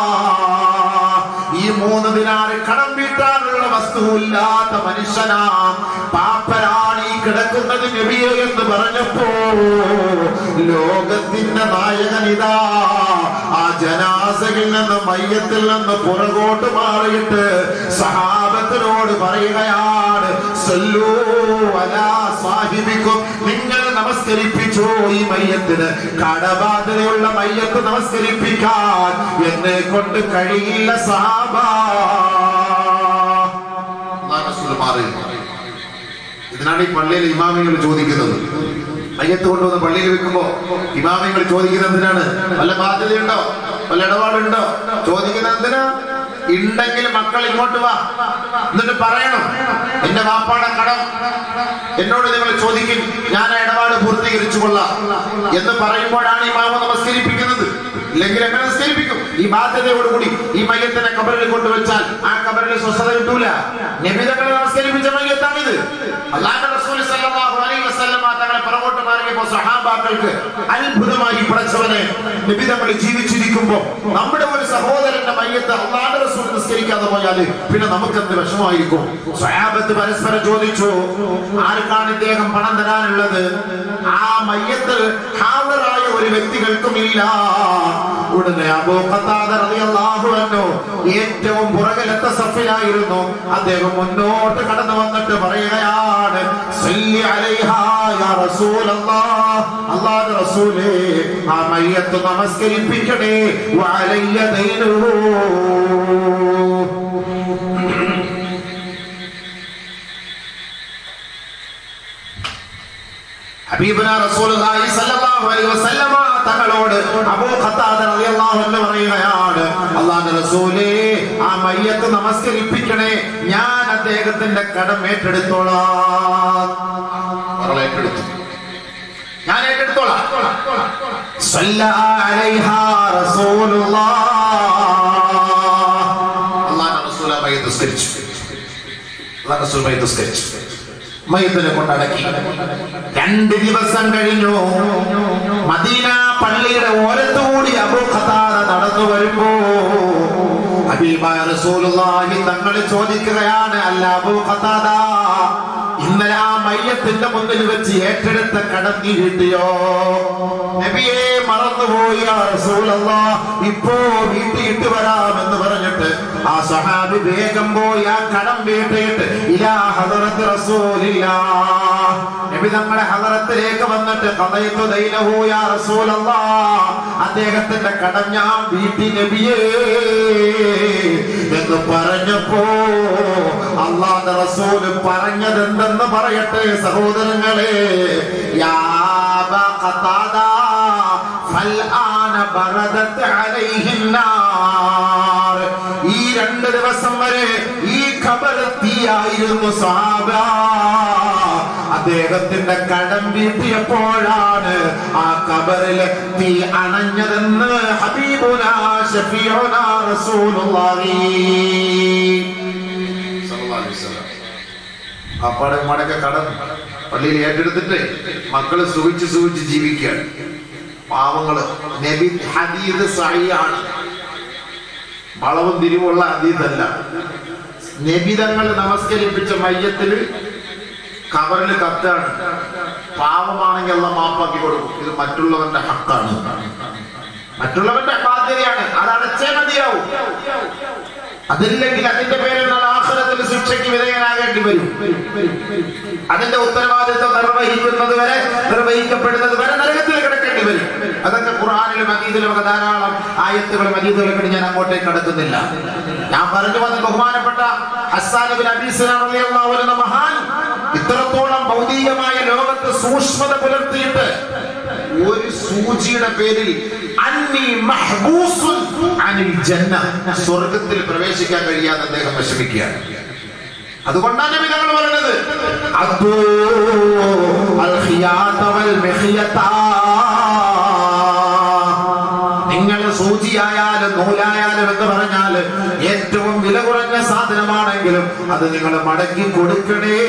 ഈ മൂന്ന് ദിനാറ് കടം വീട്ടാനുള്ള വസ്തുവില്ലാത്ത മനുഷ്യനാ പാപ്പരാണ് ഈ കിടക്കുന്നത് നബിയെ എന്ന് പറഞ്ഞപ്പോ ലോകത്തിന്റെ നായകനിതാ ആ ജനാസയിൽ നിന്ന് മയ്യത്തിൽ നിന്ന് പുറകോട്ട് മാറിയിട്ട് സഹാബത്തിനോട് പറയുകയാണ് സല്ലൂ അലാ സാഹിബിക്കും നിങ്ങൾ നമസ്കരിപ്പിച്ചോ ഈ മയ്യത്തിന് കടബാധ്യതയുള്ള മയ്യത്ത് നമസ്കരിപ്പിക്കാൻ എന്നെ കൊണ്ട് കഴിയില്ല സാബ ഇതിനാണ് ഈ പള്ളിയിലെ ഇമാമികൾ ചോദിക്കുന്നത് മയ്യത്ത് കൊണ്ടുവന്ന് പള്ളിയിൽ വെക്കുമ്പോ ഇമാമിങ്ങൾ ചോദിക്കുന്നത് എന്തിനാണ് വല്ല ബാധ്യതയുണ്ടോ വല്ല ഇടപാടുണ്ടോ ചോദിക്കുന്നത് എന്തിനാ ഉണ്ടെങ്കിൽ മക്കൾ ഇങ്ങോട്ട് വാ എന്നിട്ട് പറയണം എന്റെ വാപ്പാടെ കടം എന്നോട് നിങ്ങൾ ചോദിക്കും ഞാൻ ആ ഇടപാട് പൂർത്തീകരിച്ചു കൊള്ളാം എന്ന് പറയുമ്പോഴാണ് ഈ മാമ നമസ്കരിപ്പിക്കുന്നത് ഇല്ലെങ്കിൽ എങ്ങനെ നമസ്കരിപ്പിക്കും ഈ ബാധ്യതയോടുകൂടി ഈ മയ്യത്തിനെ കബറിൽ കൊണ്ടുവച്ചാൽ ആ കബറിൽ സ്വസ്ഥത കിട്ടൂല നബിതങ്ങളെ നമസ്കരിപ്പിച്ച മയ്യത്താണിത് അല്ലാഹു റസൂൽ സല്ലല്ലാഹു അലൈഹി വസല്ലമ തങ്ങളെ പുറകോട്ട് മാറിയപ്പോൾ സഹാബാക്കൾക്ക് അത്ഭുതമായി പടച്ചവനെ നബി തങ്ങൾ ജീവിച്ചിരിക്കുമ്പോ നമ്മുടെ ഒരു സഹോദരന്റെ മയ്യത്ത് അള്ളാഹു റസൂൽ നിസ്കരിക്കാതെ പോയാൽ പിന്നെ നമുക്ക് എന്ത് വിഷമമായിരിക്കും സ്വയാബത്ത് പരസ്പരം ചോദിച്ചു ആർക്കാണ് ഇദ്ദേഹം പണം തരാനുള്ളത് ആ മയ്യത്ത് ഹാജറായ ഒരു വ്യക്തികൾക്കും ഇല്ല ഉടനെ അബൂ ഖത്താദ റളിയല്ലാഹു അൻഹു ഏറ്റവും പുറകിലത്തെ സഫിലായിരുന്നു അദ്ദേഹം മുന്നോട്ട് കടന്നു വന്നിട്ട് പറയുകയാണ് സല്ലി അലൈഹാ യാ റസൂലല്ലാഹ് അല്ലാഹുവിന്റെ റസൂലേ ആ മയ്യത്ത് നമസ്കരിപ്പിക്കണേ വഅലയ്യ ദൈനുഹു ഹബീബുന റസൂലുള്ളാഹി സ്വല്ലല്ലാഹു അലൈഹി വസല്ലമ തങ്ങളോട് അബൂ ഖത്താദ റളിയല്ലാഹു അൻഹു പറയുകയാണ് അല്ലാഹുവിന്റെ റസൂലേ ആ മയ്യത്ത് നമസ്കരിപ്പിക്കണേ ഞാൻ അദ്ദേഹത്തിന്റെ കടം ഏറ്റെടുത്തോളാം അവൾ ഏറ്റെടുത്തു ഞാൻ ഏറ്റെടുത്തോളാം صلى عليها رسول الله അള്ളാഹ് റസൂല മയ്യത്ത് നിസ്കരിച്ചു അള്ളാഹ് റസൂൽ മയ്യത്ത് നിസ്കരിച്ചു മയ്യത്തിനെ കൊണ്ടടക്കി രണ്ട് ദിവസം കഴിഞ്ഞു മദീന പള്ളിയുടെ ഓരത്തുകൂടി അബൂ ഖതാദ നടന്നു വരുമ്പോ ഹബീബായ റസൂലുള്ളാഹി തങ്ങൾ ചോദിക്കുകയാണ് അല്ല അബൂ ഖതാദ ഇന്നലെ ആ മയ്യത്തിന്റെ മുന്നിൽ വെച്ച് ഏറ്റെടുത്ത കടം നീ വീട്ടിയോ നബിയെ മറന്നുപോയി ആ റസൂലല്ലാ ഇപ്പോ വീട്ടിയിട്ട് വരാമെന്ന് പറഞ്ഞിട്ട് ആ സഹാബി വേഗം പോയി ആ കടം വീട്ടിയിട്ട് ഇലാ ഹദറത്ത് റസൂലില്ലാ നബി തങ്ങളുടെ ഹദറത്തിലേക്ക് വന്നിട്ട് ഖദൈതു ദൈനഹു യാ റസൂലല്ലാ അദ്ദേഹത്തിന്റെ കടം ഞാൻ വീട്ടി നബിയേ എന്ന് പറഞ്ഞപ്പോ അള്ളാഹ് റസൂല് പറഞ്ഞതെന്തെന്ന് പറയട്ടെ സഹോദരങ്ങളെ യാ അബാ ഖതാദ ഫൽആന ബറദത് അലൈഹിൻ നാർ ഈ രണ്ട് ദിവസം വരെ ഈ ഖബർ തീയായിരുന്നു സാബ അദ്ദേഹത്തിന്റെ കടം വീട്ടിയപ്പോഴാണ് ആ കബറിലെ തീ അണഞ്ഞതെന്ന് ഹബീബുന ഷഫീഉന റസൂലുള്ളാഹി സല്ലല്ലാഹു അലൈഹി വസല്ലം അപ്പാടെ മടക്ക കടം പള്ളിയിൽ ഏറ്റെടുത്തിട്ട് മക്കള് സുഖിച്ച് സുഖിച്ച് ജീവിക്കുകയാണ് പാവങ്ങള് നബി ഹദീദ് സഹിയാണ് വളവും തിരിവുള്ള ഹദീദല്ല നബിതങ്ങൾ നമസ്കരിപ്പിച്ച മയ്യത്തിൽ കബറിൽ കത്താണ് പാവമാണെങ്കിൽ അല്ല മാപ്പാക്കി കൊടുക്കും ഇത് മറ്റുള്ളവന്റെ ഹക്കാണ് മറ്റുള്ളവന്റെ ബാധ്യതയാണ് അത് അടച്ചേ മതിയാവും അതില്ലെങ്കിൽ അതിന്റെ പേരിൽ നാളെ ആഖിറത്തിൽ ശിക്ഷയ്ക്ക് വിധേയനാകേണ്ടി വരും അതിന്റെ ഉത്തരവാദിത്വം നിർവഹിക്കുന്നത് വരെ നിർവഹിക്കപ്പെടുന്നത് വരെ നരകത്തിൽ കിടക്കേണ്ടി വരും അതൊക്കെ ഖുർആാനിലും മദീദിലും ഒക്കെ ധാരാളം ആയത്തുകളും മദീദുകളൊക്കെ ഞാൻ അങ്ങോട്ടേക്ക് കടക്കുന്നില്ല ഞാൻ പറഞ്ഞു വന്ന ബഹുമാനപ്പെട്ട ഹസ്സാൻ ബിൻ അബീ സിനാൻ റളിയല്ലാഹു അൻഹു എന്ന മഹാൻ ഇത്രത്തോളം ഭൗതികമായ ലോകത്ത് സൂക്ഷ്മത പുലർത്തിയിട്ട് ഒരു സൂചിയുടെ പേരിൽ അന്നി മഹ്ബൂസുൻ അനിൽ ജന്ന സ്വർഗത്തിൽ പ്രവേശിക്കാൻ കഴിയാതെ അദ്ദേഹം വിഷമിക്കുകയാണ് അതുകൊണ്ടാണ് നബി തങ്ങൾ പറയുന്നത് അദ്ദൂ അൽ ഖിയാത വൽ മിഖ്യത നിങ്ങൾ സൂചിയായാലും നൂലായാലും എന്ന് പറഞ്ഞാൽ ഏറ്റവും വില കുറഞ്ഞ സാധനമാണെങ്കിലും അത് നിങ്ങൾ മടക്കി കൊടുക്കണേ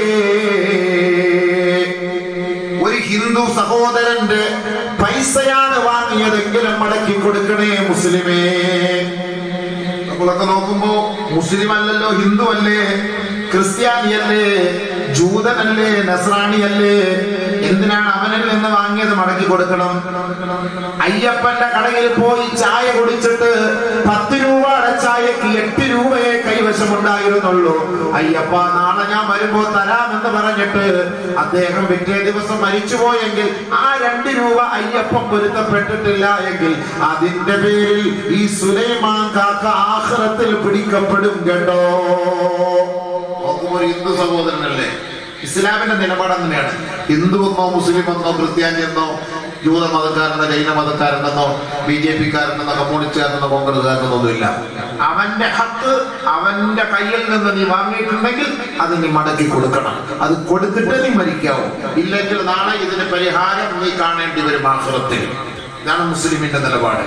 ഒരു ഹിന്ദു സഹോദരന്റെ പൈസയാണ് വാങ്ങിയതെങ്കിലും മടക്കി കൊടുക്കണേ മുസ്ലിമേ നമ്മളൊക്കെ നോക്കുമ്പോ മുസ്ലിം അല്ലല്ലോ ഹിന്ദു അല്ലേ ക്രിസ്ത്യാനിയല്ലേ ജൂതനല്ലേ നസ്രാണിയല്ലേ എന്തിനാണ് അവനിൽ നിന്ന് വാങ്ങിയത് മടക്കി കൊടുക്കണം അയ്യപ്പന്റെ കടയിൽ പോയി ചായ കുടിച്ചിട്ട് പത്ത് രൂപയുടെ ചായക്ക് എട്ട് രൂപയെ കൈവശമുണ്ടായിരുന്നുള്ളൂ അയ്യപ്പ നാളെ ഞാൻ വരുമ്പോ തരാമെന്ന് പറഞ്ഞിട്ട് അദ്ദേഹം പിറ്റേ ദിവസം മരിച്ചുപോയെങ്കിൽ ആ രണ്ട് രൂപ അയ്യപ്പൻ പൊരുത്തപ്പെട്ടിട്ടില്ല എങ്കിൽ അതിന്റെ പേരിൽ ഈ സുലൈമാൻ കാക്ക ആഹ്റത്തിൽ പിടിക്കപ്പെടും കേട്ടോ നോക്കുമ്പോൾ ഒരു ഹിന്ദു സഹോദരനല്ലേ ഇസ്ലാമിന്റെ നിലപാട് അങ്ങനെയാണ് ഹിന്ദു എന്നോ മുസ്ലിം എന്നോ ക്രിസ്ത്യാനി എന്നോ ജൂത മതക്കാരനോ ജൈന മതക്കാരനെന്നോ ബി ജെ പിക്കാരനെന്നോ കമ്മ്യൂണിസ്റ്റുകാരനെന്നോ കോൺഗ്രസ്സുകാരനെന്നോ ഒന്നുമില്ല അവന്റെ ഹക്ക് അവന്റെ കയ്യിൽ നിന്ന് നീ വാങ്ങിയിട്ടുണ്ടെങ്കിൽ അത് നീ മടക്കി കൊടുക്കണം അത് കൊടുത്തിട്ട് നീ മരിക്കാവൂ ഇല്ലെങ്കിൽ നാളെ ഇതിന് പരിഹാരം നീ കാണേണ്ടി വരും ആഹ്റത്തിൽ ഇതാണ് മുസ്ലിമിന്റെ നിലപാട്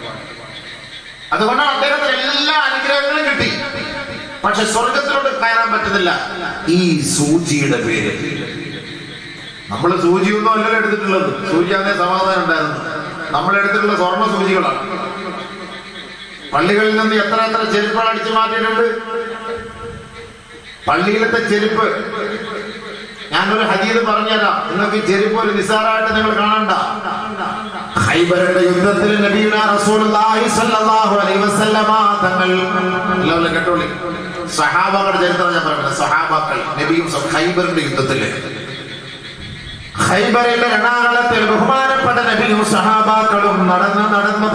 അതുകൊണ്ടാണ് അദ്ദേഹത്തിന് എല്ലാ അനുഗ്രഹങ്ങളും കിട്ടി പക്ഷെ സ്വർഗത്തിലോട്ട് കയറാൻ പറ്റുന്നില്ല ഈ സൂചിയുടെ പേര് നമ്മൾ സൂചിയൊന്നും അല്ലല്ലോ എടുത്തിട്ടുള്ളത് സൂചി അതേ സമാധാനം ഉണ്ടായിരുന്നു നമ്മൾ എടുത്തിട്ടുള്ള സ്വർണ്ണ സൂചികളാണ് പള്ളികളിൽ നിന്ന് എത്ര എത്ര ചെരുപ്പുകൾ അടിച്ചു മാറ്റിയിട്ടുണ്ട് പള്ളിയിലത്തെ ചെരുപ്പ് ഞാനൊരു ഹദീദ് പറഞ്ഞുതരാം നിങ്ങൾക്ക് ഈ ചെരുപ്പ് ഒരു നിസാറായിട്ട് നിങ്ങൾ കാണണ്ട ഖൈബറിന്റെ യുദ്ധത്തിൽ നബിയുന റസൂലുള്ളാഹി സ്വല്ലല്ലാഹു അലൈഹി വസല്ലമ തങ്ങൾ എല്ലാവരും കേട്ടോളി സഹാബാക്കളുടെ ചരിത്രം ഞാൻ പറയുന്നത് സഹാബാക്കൾ നബിയും സ- ഖൈബറിന്റെ യുദ്ധത്തില് ഖൈബറിന്റെ രണാകളത്തിൽ ബഹുമാനപ്പെട്ട നബിയും സഹാബാക്കളും നടന്ന് നടന്ന്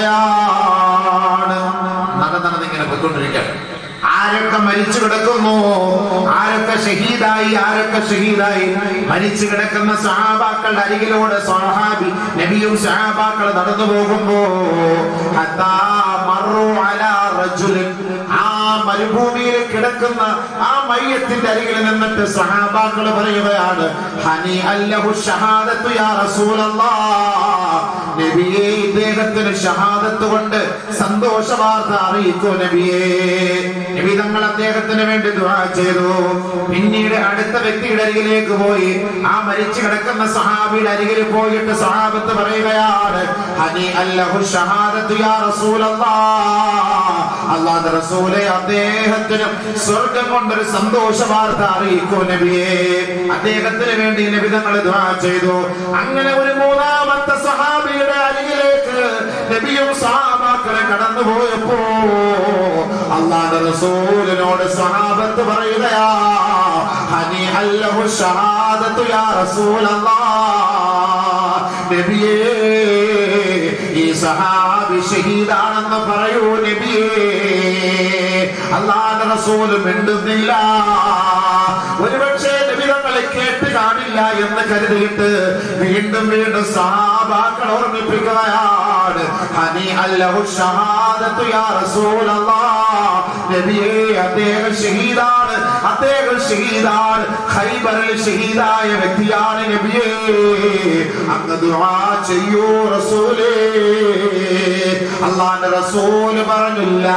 പോവുകയാണ് നടന്ന് നടന്ന് ഇങ്ങനെ പോയിക്കൊണ്ടിരിക്കുകയാണ് ആരൊക്കെ മരിച്ചു കിടക്കുന്നു ആരൊക്കെ ഷഹീദായി ആരൊക്കെ ഷഹീദായി മരിച്ചു കിടക്കുന്ന സഹാബാക്കളുടെ അരികിലൂടെ സ്വഹാബി നബിയും സഹാബാക്കൾ നടന്നു പോകുമ്പോ ഹത്താ മറു അലാ റജുലിൻ ആ മരുഭൂമിയിൽ കിടക്കുന്ന ആ മയ്യത്തിന്റെ അരികിൽ നിന്നിട്ട് സഹാബാക്കൾ പറയുകയാണ് ഹനി അല്ലഹു ഷഹാദത്തു യാ റസൂലല്ലാഹ് നബിയേ അദ്ദേഹത്തിന് ഷഹാദത്ത് കൊണ്ട് സന്തോഷ വാർത്ത അറിയിക്കൂ നബിയേ നബി തങ്ങൾ അദ്ദേഹത്തിന് വേണ്ടി ദുആ ചെയ്തു പിന്നീട് അടുത്ത വ്യക്തിയുടെ അരികിലേക്ക് പോയി ആ മരിച്ചു കിടക്കുന്ന സഹാബിയുടെ അരികിൽ പോയിട്ട് സഹാബത്ത് പറയുകയാണ് ഹനി അല്ലഹു ഷഹാദത്ത് യാ റസൂലല്ലാഹ് അല്ലാഹുവിന്റെ റസൂലെ അദ്ദേഹത്തിന് സ്വർഗം കൊണ്ടൊരു സന്തോഷ വാർത്ത അറിയിക്കൂ നബിയേ അദ്ദേഹത്തിന് വേണ്ടി നബി തങ്ങൾ ദുആ ചെയ്തു അങ്ങനെ ഒരു മൂന്നാമത്തെ സഹാബിയുടെ അരികിലേക്ക് നബിയും സഹാബാക്കളെ കടന്നു പോയപ്പോ അള്ളാഹുവിന്റെ റസൂലിനോട് സഹാബത്ത് പറയുകയാ ഹനി അല്ലഹു ഷഹാദത്തു യാ റസൂലല്ലാഹ് നബിയേ ഈ സഹാബി ഷഹീദാണെന്ന് പറയൂ നബിയേ അള്ളാഹുവിന്റെ റസൂൽ മിണ്ടുന്നില്ല ഒരുപക്ഷെ നബിതങ്ങളെ കേട്ട് കാണില്ല എന്ന് കരുതിയിട്ട് വീണ്ടും വീണ്ടും സഹാബാക്കൾ ഓർമ്മിപ്പിക്കുകയാണ് ഹനി അല്ലഹു ഷഹാദത്തു യാ റസൂലല്ലാഹ് നബിയേ അദ്ദേഹം ഷഹീദാണ് അദ്ദേഹം ഷഹീദാണ് ഖൈബറിൽ ഷഹീദായ വ്യക്തിയാണ് നബിയേ അങ്ങ് ദുആ ചെയ്യൂ റസൂലേ അള്ളാന്റെ റസൂല് പറഞ്ഞില്ല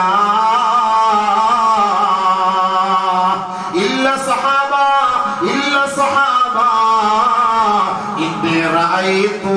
ഇല്ല സഹാബ ഇല്ല സഹാബ ഇന്നി റഅയ്തു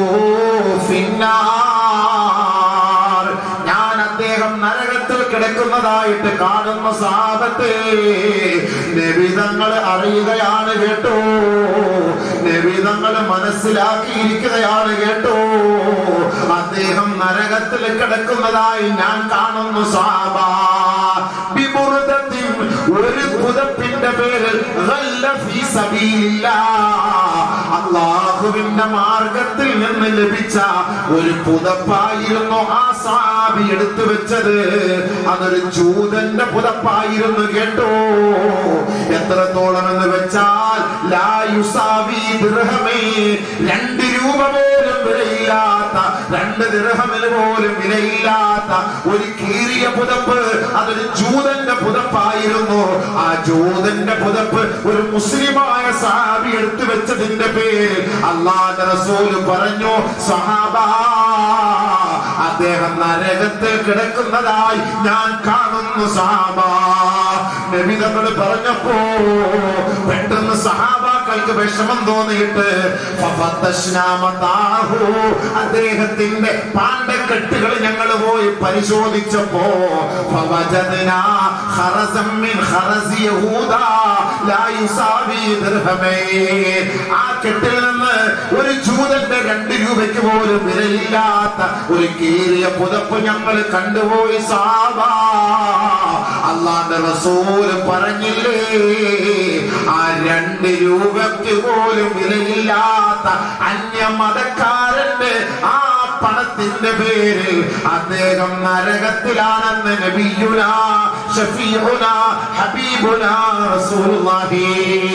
ഫിന്നാർ ഞാൻ അദ്ദേഹം നരകത്തിൽ കിടക്കുന്നതായിട്ട് കാണുന്ന സാപത്തെ നബിതങ്ങൾ അറിയുകയാണ് കേട്ടോ നബിതങ്ങൾ മനസ്സിലാക്കിയിരിക്കുകയാണ് കേട്ടോ അദ്ദേഹം നരകത്തിൽ കിടക്കുന്നതായി ഞാൻ കാണുന്നു സാബ ബിബുർദത്തിൻ ഒരു പുതപ്പിന്റെ പേരിൽ ഗല്ല ഫീ സബീലില്ലാഹ്. അള്ളാഹുവിന്റെ മാർഗത്തിൽ നിന്ന് ലഭിച്ച ഒരു പുതപ്പായിരുന്നു ആ സാബി എടുത്തു വെച്ചത് അതൊരു ജൂതന്റെ പുതപ്പായിരുന്നു കേട്ടോ എത്രത്തോളം എന്ന് വെച്ചാൽ ലായുസാവി ദൃഹമേ രണ്ട് രൂപ പോലും വിലയില്ലാത്ത രണ്ട് ദൃഹമിന് പോലും വിലയില്ലാത്ത ഒരു കീറിയ പുതപ്പ് അതൊരു ജൂതന്റെ പുതപ്പായിരുന്നു ആ ജൂതന്റെ പുതപ്പ് ഒരു മുസ്ലിമായ സാബി എടുത്തു വെച്ചതിന്റെ പേരിൽ അള്ളാന്റെ റസൂല് പറഞ്ഞു സഹാബ അദ്ദേഹം നരകത്തിൽ കിടക്കുന്നതായി ഞാൻ കാണുന്നു സഹാബ നബിതങ്ങൾ പറഞ്ഞപ്പോ പെട്ടെന്ന് സഹാബാക്കൾക്ക് വിഷമം തോന്നിയിട്ട് ഫഫത്തശ്നാമതാഹു. അദ്ദേഹത്തിന്റെ പാണ്ടക്കെട്ടുകൾ ഞങ്ങൾ പോയി പരിശോധിച്ചപ്പോ ഫവജദ്നാ ഖറസം മിൻ ഖറസി യഹൂദ ലാ യുസാവി ദിർഹമൈൻ. ആ കെട്ടിൽ നിന്ന് ഒരു ജൂതന്റെ രണ്ട് രൂപയ്ക്ക് പോലും വിലയില്ലാത്ത ഒരു കീറിയ പുതപ്പ് ഞങ്ങൾ കണ്ടുപോയി സാബാ അള്ളാന്റെ റസൂല് പറഞ്ഞില്ലേ ആ രണ്ട് രൂപയ്ക്ക് പോലും വിലയില്ലാത്ത അന്യമതക്കാരന്റെ ആ പണത്തിന്റെ പേരിൽ അദ്ദേഹം നരകത്തിലാണെന്ന് നബിയുന ഷഫീഉന ഹബീബുന റസൂലുള്ളാഹി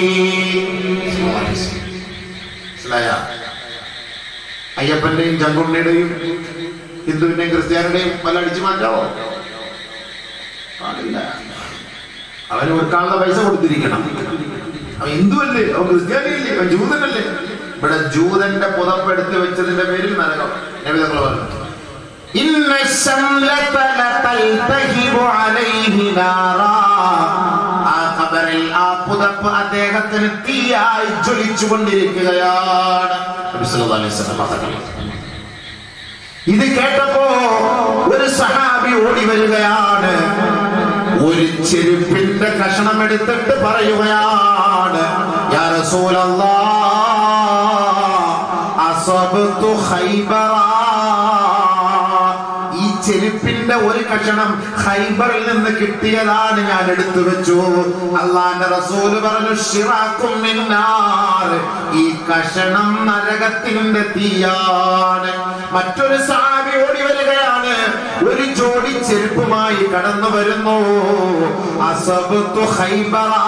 മനസ്സിലായോ? അയ്യപ്പന്റെയും ചങ്കുണ്ണിയുടെയും ഹിന്ദുവിന്റെയും ക്രിസ്ത്യാനിയുടെയും വല്ല അടിച്ചു മാറ്റാവോ പാടില്ല അവന് കൊടുക്കാനുള്ള പൈസ കൊടുത്തിരിക്കണം അവൻ ഹിന്ദുവല്ലേ അവൻ ക്രിസ്ത്യാനിയല്ലേ അവൻ ജൂതനല്ലേ ഇവിടെ ജൂതന്റെ പുതപ്പ് എടുത്തു വെച്ചതിന്റെ പേരിൽ നരകം നബിതങ്ങൾ പറഞ്ഞു ഇന്ന ശംലത ലതൽതഹിബു അലൈഹി നാറാ. ആ ഖബറിൽ ആ പുതപ്പ് അദ്ദേഹത്തിന് തീയായി ജ്വലിച്ചു കൊണ്ടിരിക്കുകയാണ് നബി സല്ലല്ലാഹു അലൈഹി വസല്ലം പറഞ്ഞു. ഇത് കേട്ടപ്പോ ഒരു സഹാബി ഓടി വരികയാണ് ഒരു ചെരുപ്പിന്റെ കഷണം എടുത്തിട്ട് പറയുകയാണ് യാ റസൂലല്ലാഹ് അസബ്തു ഖൈബറാ ഈ ചെരുപ്പിന്റെ ഒരു കഷണം ഖൈബറിൽ നിന്ന് കിട്ടിയതാണ് ഞാൻ എടുത്തു വെച്ചു അള്ളാന്റെ റസൂല് പറഞ്ഞു ഷിറാക്കും മിന്നാർ ഈ കഷണം നരകത്തിന്റെ തീയാണ് മറ്റൊരു സാബി ഓടി വരികയാണ് ഒരു ജോഡി ചെരുപ്പുമായി കടന്നു വരുന്നു അസബത്തു ഖൈബറാ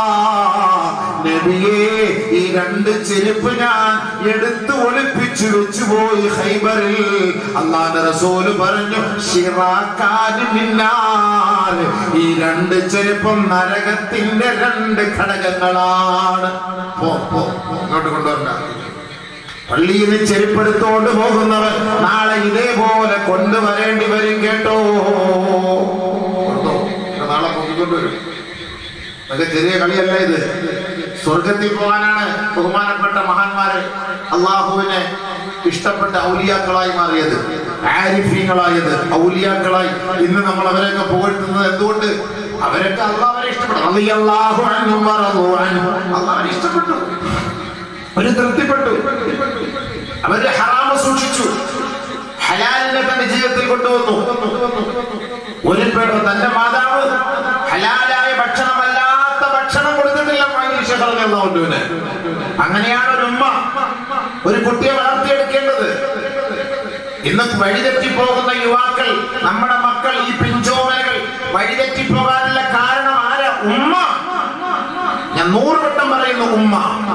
നബിയേ ഈ രണ്ട് ചെരുപ്പ് ഞാൻ എടുത്തു ഒളിപ്പിച്ചു വെച്ചുപോയി ഹൈബറിൽ അള്ളാന്റെ റസൂല് പറഞ്ഞു ഷിറാക്കാൻ മിന്നാർ ഈ രണ്ട് ചെരുപ്പും നരകത്തിന്റെ രണ്ട് ഘടകങ്ങളാണ് പോ പോ പോ. ഇങ്ങോട്ട് കൊണ്ടുവരണ്ട പള്ളിയിൽ നിന്ന് ചെരുപ്പെടുത്തോണ്ട് പോകുന്നവർ നാളെ ഇതേപോലെ കൊണ്ടു കൊണ്ട് വരേണ്ടി വരും കേട്ടോ കേട്ടോ? ഇവിടെ നാളെ പൊക്കിക്കൊണ്ടുവരും അതൊക്കെ ചെറിയ കളിയല്ല ഇത് സ്വർഗത്തിൽ പോകാനാണ് ബഹുമാനപ്പെട്ട മഹാന്മാരെ അള്ളാഹുവിനെ ഇഷ്ടപ്പെട്ട ഔലിയാക്കളായി മാറിയത് ആരിഫീങ്ങളായത് ഔലിയാക്കളായി ഇന്ന് നമ്മൾ അവരെയൊക്കെ പുകഴ്ത്തുന്നത് എന്തുകൊണ്ട് അവരൊക്കെ അള്ളാഹുവിനെ ഇഷ്ടപ്പെട്ടു റളിയല്ലാഹു അൻഹും വറളൂ അൻഹു. അള്ളാഹുവിനെ ഇഷ്ടപ്പെട്ടു അവര് തൃപ്തിപ്പെട്ടു അവര് ഹറാമ സൂക്ഷിച്ചു ഹലാലിനെ തന്റെ ജീവിതത്തിൽ കൊണ്ടുവന്നു ഒരു പേട തന്റെ മാതാവ് ഹലാലായ ഭക്ഷണമല്ലാത്ത ഭക്ഷണം കൊടുത്തിട്ടില്ല മനുഷ്യനെ അങ്ങനെയാണ് ഒരു ഉമ്മ ഒരു കുട്ടിയെ വളർത്തിയെടുക്കേണ്ടത് ഇന്ന് വഴിതെറ്റി പോകുന്ന യുവാക്കൾ നമ്മുടെ മക്കൾ ഈ പിഞ്ചോമനകൾ വഴിതെറ്റി പോകാനുള്ള കാരണം ആരാ ഉമ്മ ഞാൻ നൂറ് വട്ടം പറയുന്നു ഉമ്മ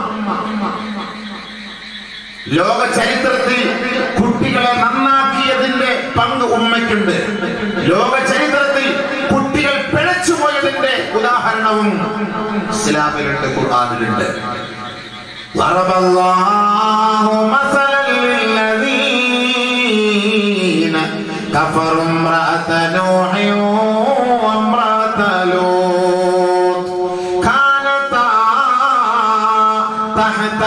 ലോക ചരിത്രത്തിൽ കുട്ടികളെ നന്നാക്കിയതിന്റെ പങ്ക് ഉമ്മയ്ക്കുണ്ട് ലോക ചരിത്രത്തിൽ കുട്ടികൾ പിഴച്ചുപോയതിന്റെ ഉദാഹരണവും ഇസ്ലാമിലുണ്ട് ഖുർആാനിലുണ്ട് ضرب الله مثلا للذين كفروا امرأة نوح وامرأة لوط كانتا تحت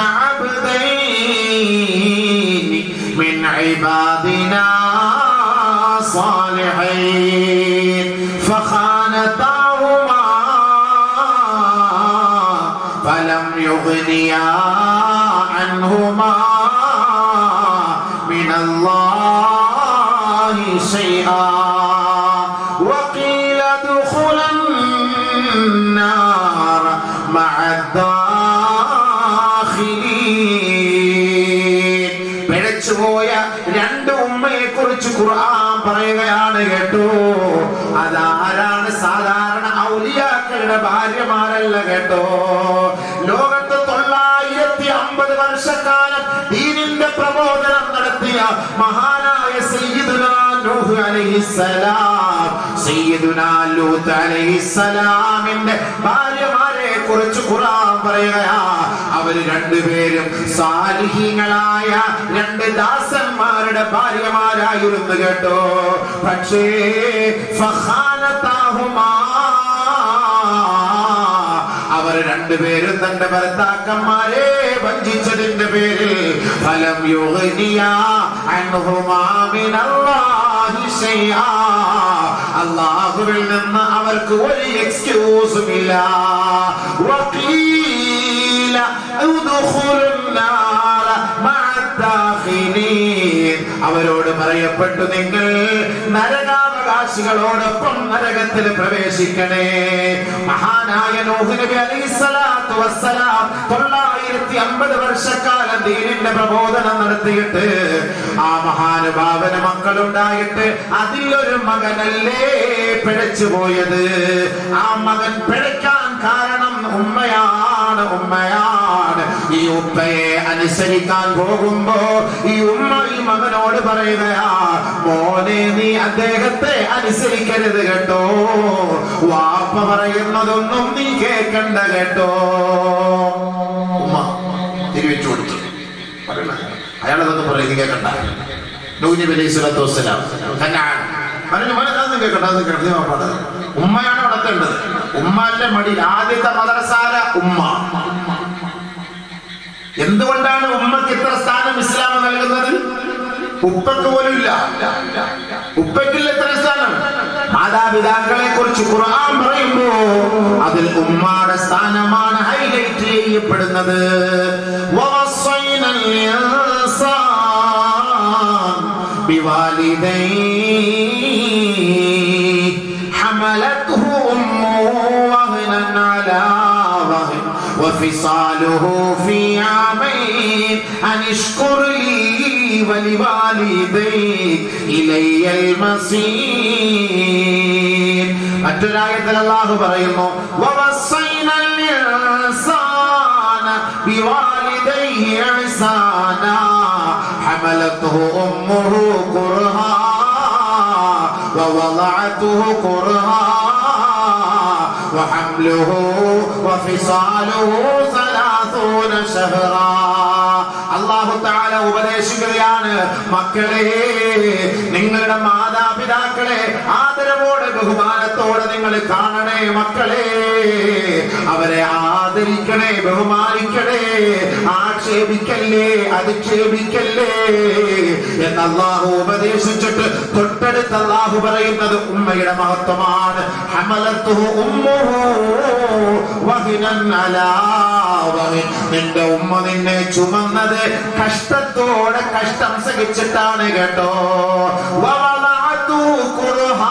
عبدين من عبادنا صالحين فخانتاهما فلم يغنيا عنهما من الله شيئا وقيل ادخلا النار مع الداخلين പിഴച്ചുപോയ രണ്ട് ഉമ്മയെ കുറിച്ച് ഖുർആൻ പറയുകയാണ് കേട്ടോ അതാരാണ് സാധാരണ ഔലിയാക്കളുടെ ഭാര്യമാരല്ല കേട്ടോ ലോകത്ത് തൊള്ളായിരത്തി അമ്പത് വർഷക്കാലം ദീനിന്റെ പ്രബോധനം നടത്തിയ മഹാനായ സയ്യിദുനാ നൂഹ് അലൈഹിസ്സലാം സയ്യിദുനാ ലൂത്ത് അലൈഹിസ്സലാമിന്റെ ഭാര്യമാരെ കുറിച്ച് ഖുർആൻ പറയുകയാ അവര് രണ്ടുപേരും സാലിഹീങ്ങളായ രണ്ട് ദാസന്മാരുടെ ഭാര്യമാരായിരുന്നു കേട്ടോ പക്ഷേ ഫഖാനതാഹുമാ അവർ രണ്ടുപേരും തന്റെ ഭർത്താക്കന്മാരെ വഞ്ചിച്ചതിന്റെ പേരിൽ ഫലം യുഗ്നിയ അൻഹുമാ മിനല്ലാഹി ശൈആ അല്ലാഹുവിൽ നിന്ന് അവർക്ക് ഒരു എക്സ്ക്യൂസും ഇല്ല വഖീല ഉദ്ഖുലുൻ നാര മഅ ദാഖിലീൻ അവരോട് പറയപ്പെട്ടു നിങ്ങൾ നരകാവകാശികളോടൊപ്പം നരകത്തിൽ പ്രവേശിക്കണേ മഹാനായ നൂഹ് നബി അലൈഹിസ്സലാത്തു വസ്സലാം തൊള്ളായിരത്തി അമ്പത് വർഷക്കാലം ദീനിന്റെ പ്രബോധനം നടത്തിയിട്ട് ആ മഹാനുഭാവന മക്കളുണ്ടായിട്ട് അതിലൊരു മകനല്ലേ പിഴച്ചു പോയത് ആ മകൻ പിഴയ്ക്കാൻ കാരണം ഉമ്മയാണ് ഉമ്മയാണ് ഈ ഉപ്പയെ അനുസരിക്കാൻ പോകുമ്പോ ഈ ഉമ്മ ഈ മകനോട് പറയുകയാ മോനെ നീ അദ്ദേഹത്തെ അനുസരിക്കരുത് കേട്ടോ വാപ്പ പറയുന്നതൊന്നും നീ കേൾക്കണ്ട കേട്ടോ ഉമ്മ തിരിവെച്ചു കൊടുത്തു പറയണ അയാളതൊന്നും പറയുന്നത് കേൾക്കണ്ട നൂനി അലൈഹി സ്വലാത്തു വസ്സലാം കന്നാൻ പറഞ്ഞു മോനെ അതൊന്നും കേൾക്കണ്ട അതൊന്നും കേൾക്കണ്ട നീ വാപ്പാട് ഉമ്മയാണ് വളർത്തേണ്ടത് ഉമ്മാന്റെ മടിയിൽ ആദ്യത്തെ മദ്രസാര ഉമ്മ എന്തുകൊണ്ടാണ് ഉമ്മക്ക് ഇത്ര സ്ഥാനം ഇസ്ലാം നൽകുന്നത് ഉപ്പക്ക് പോലും ഇല്ല ഉപ്പക്കില്ല ഇത്ര സ്ഥാനം മാതാപിതാക്കളെ കുറിച്ച് ഖുർആൻ പറയുമ്പോ അതിൽ ഉമ്മാടെ സ്ഥാനമാണ് ഹൈലൈറ്റ് ചെയ്യപ്പെടുന്നത് ووصينا الإنسان بوالديه حملته أمه وهنا على وهن وفصاله في عامين أن اشكر لي ولوالديك إلي المصير മറ്റൊരായത്തിൽ അള്ളാഹു പറയുന്നു ووصينا الإنسان بوالديه إحسانا حملته أمه كرها ووضعته كرها وحمله وفصاله ثلاثون അർബഊന ശഹറാ അല്ലാഹു തആല ഉപദേശിക്കുകയാണ് മക്കളെ നിങ്ങളുടെ മാതാപിതാക്കളെ ആദരവോടെ ബഹുമാനത്തോടെ നിങ്ങൾ കാണണേ മക്കളെ അവരെ ആദരിക്കണേ ബഹുമാനിക്കണേ ആക്ഷേപിക്കല്ലേ അധിക്ഷേപിക്കല്ലേ എന്ന് അള്ളാഹു ഉപദേശിച്ചിട്ട് തൊട്ടടുത്ത് അള്ളാഹു പറയുന്നത് ഉമ്മയുടെ മഹത്വമാണ് ഹമലത്തുഹു ഉമ്മുഹു വഹിനൻ അലാ വഹിൻ. നിന്റെ ഉമ്മ നിന്നെ ചുമന്നത് കഷ്ടത്തോടെ കഷ്ടം സഹിച്ചിട്ടാണ് കേട്ടോ വവളഅതു കുർഹാ.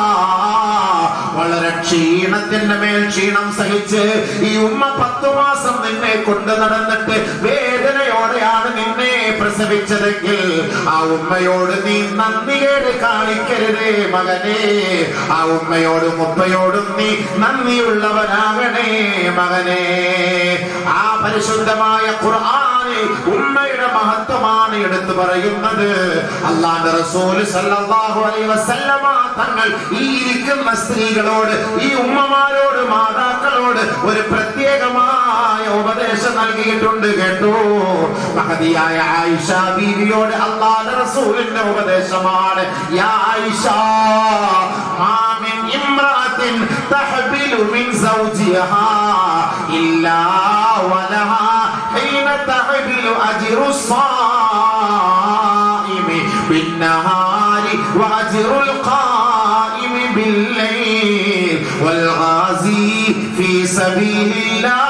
വളരെ ക്ഷീണത്തിന്റെ മേൽ ക്ഷീണം സഹിച്ച് ഈ ഉമ്മ പത്തു മാസം നിന്നെ കൊണ്ട് നടന്നിട്ട് വേദനയോടെയാണ് നിന്നെ പ്രസവിച്ചതെങ്കിൽ ആ ഉമ്മയോട് നീ നന്ദികേട് കാണിക്കരുതേ മകനെ ആ ഉമ്മയോടും ഉപ്പയോടും നീ നന്ദിയുള്ളവനാകണേ മകനെ ആ പരിശുദ്ധമായ ഖുർആനിൽ ഉമ്മയുടെ മഹത്വമാണ് എടുത്തു പറയുന്നത് അള്ളാന്റെ റസൂൽ സല്ലല്ലാഹു അലൈഹി വസല്ലമ തങ്ങൾ ഈ ഇരിക്കുന്ന സ്ത്രീകളോട് ഈ ഉമ്മമാരോട് മാതാക്കളോട് ഒരു പ്രത്യേകമായ ഉപദേശം നൽകിയിട്ടുണ്ട് കേട്ടോ മഹതിയായ ആയിഷ ബീവിയോട് അള്ളാന്റെ റസൂലിന്റെ ഉപദേശമാണ് യാ ആയിഷ മാ മിൻ ഇമ്രാത്തിൻ തഹ്ബിലു മിൻ സൗജിഹാ ഇല്ലാ വലഹാ حين تحمل أجر الصائم بالنهار وأجر القائم بالليل والغازي في سبيل الله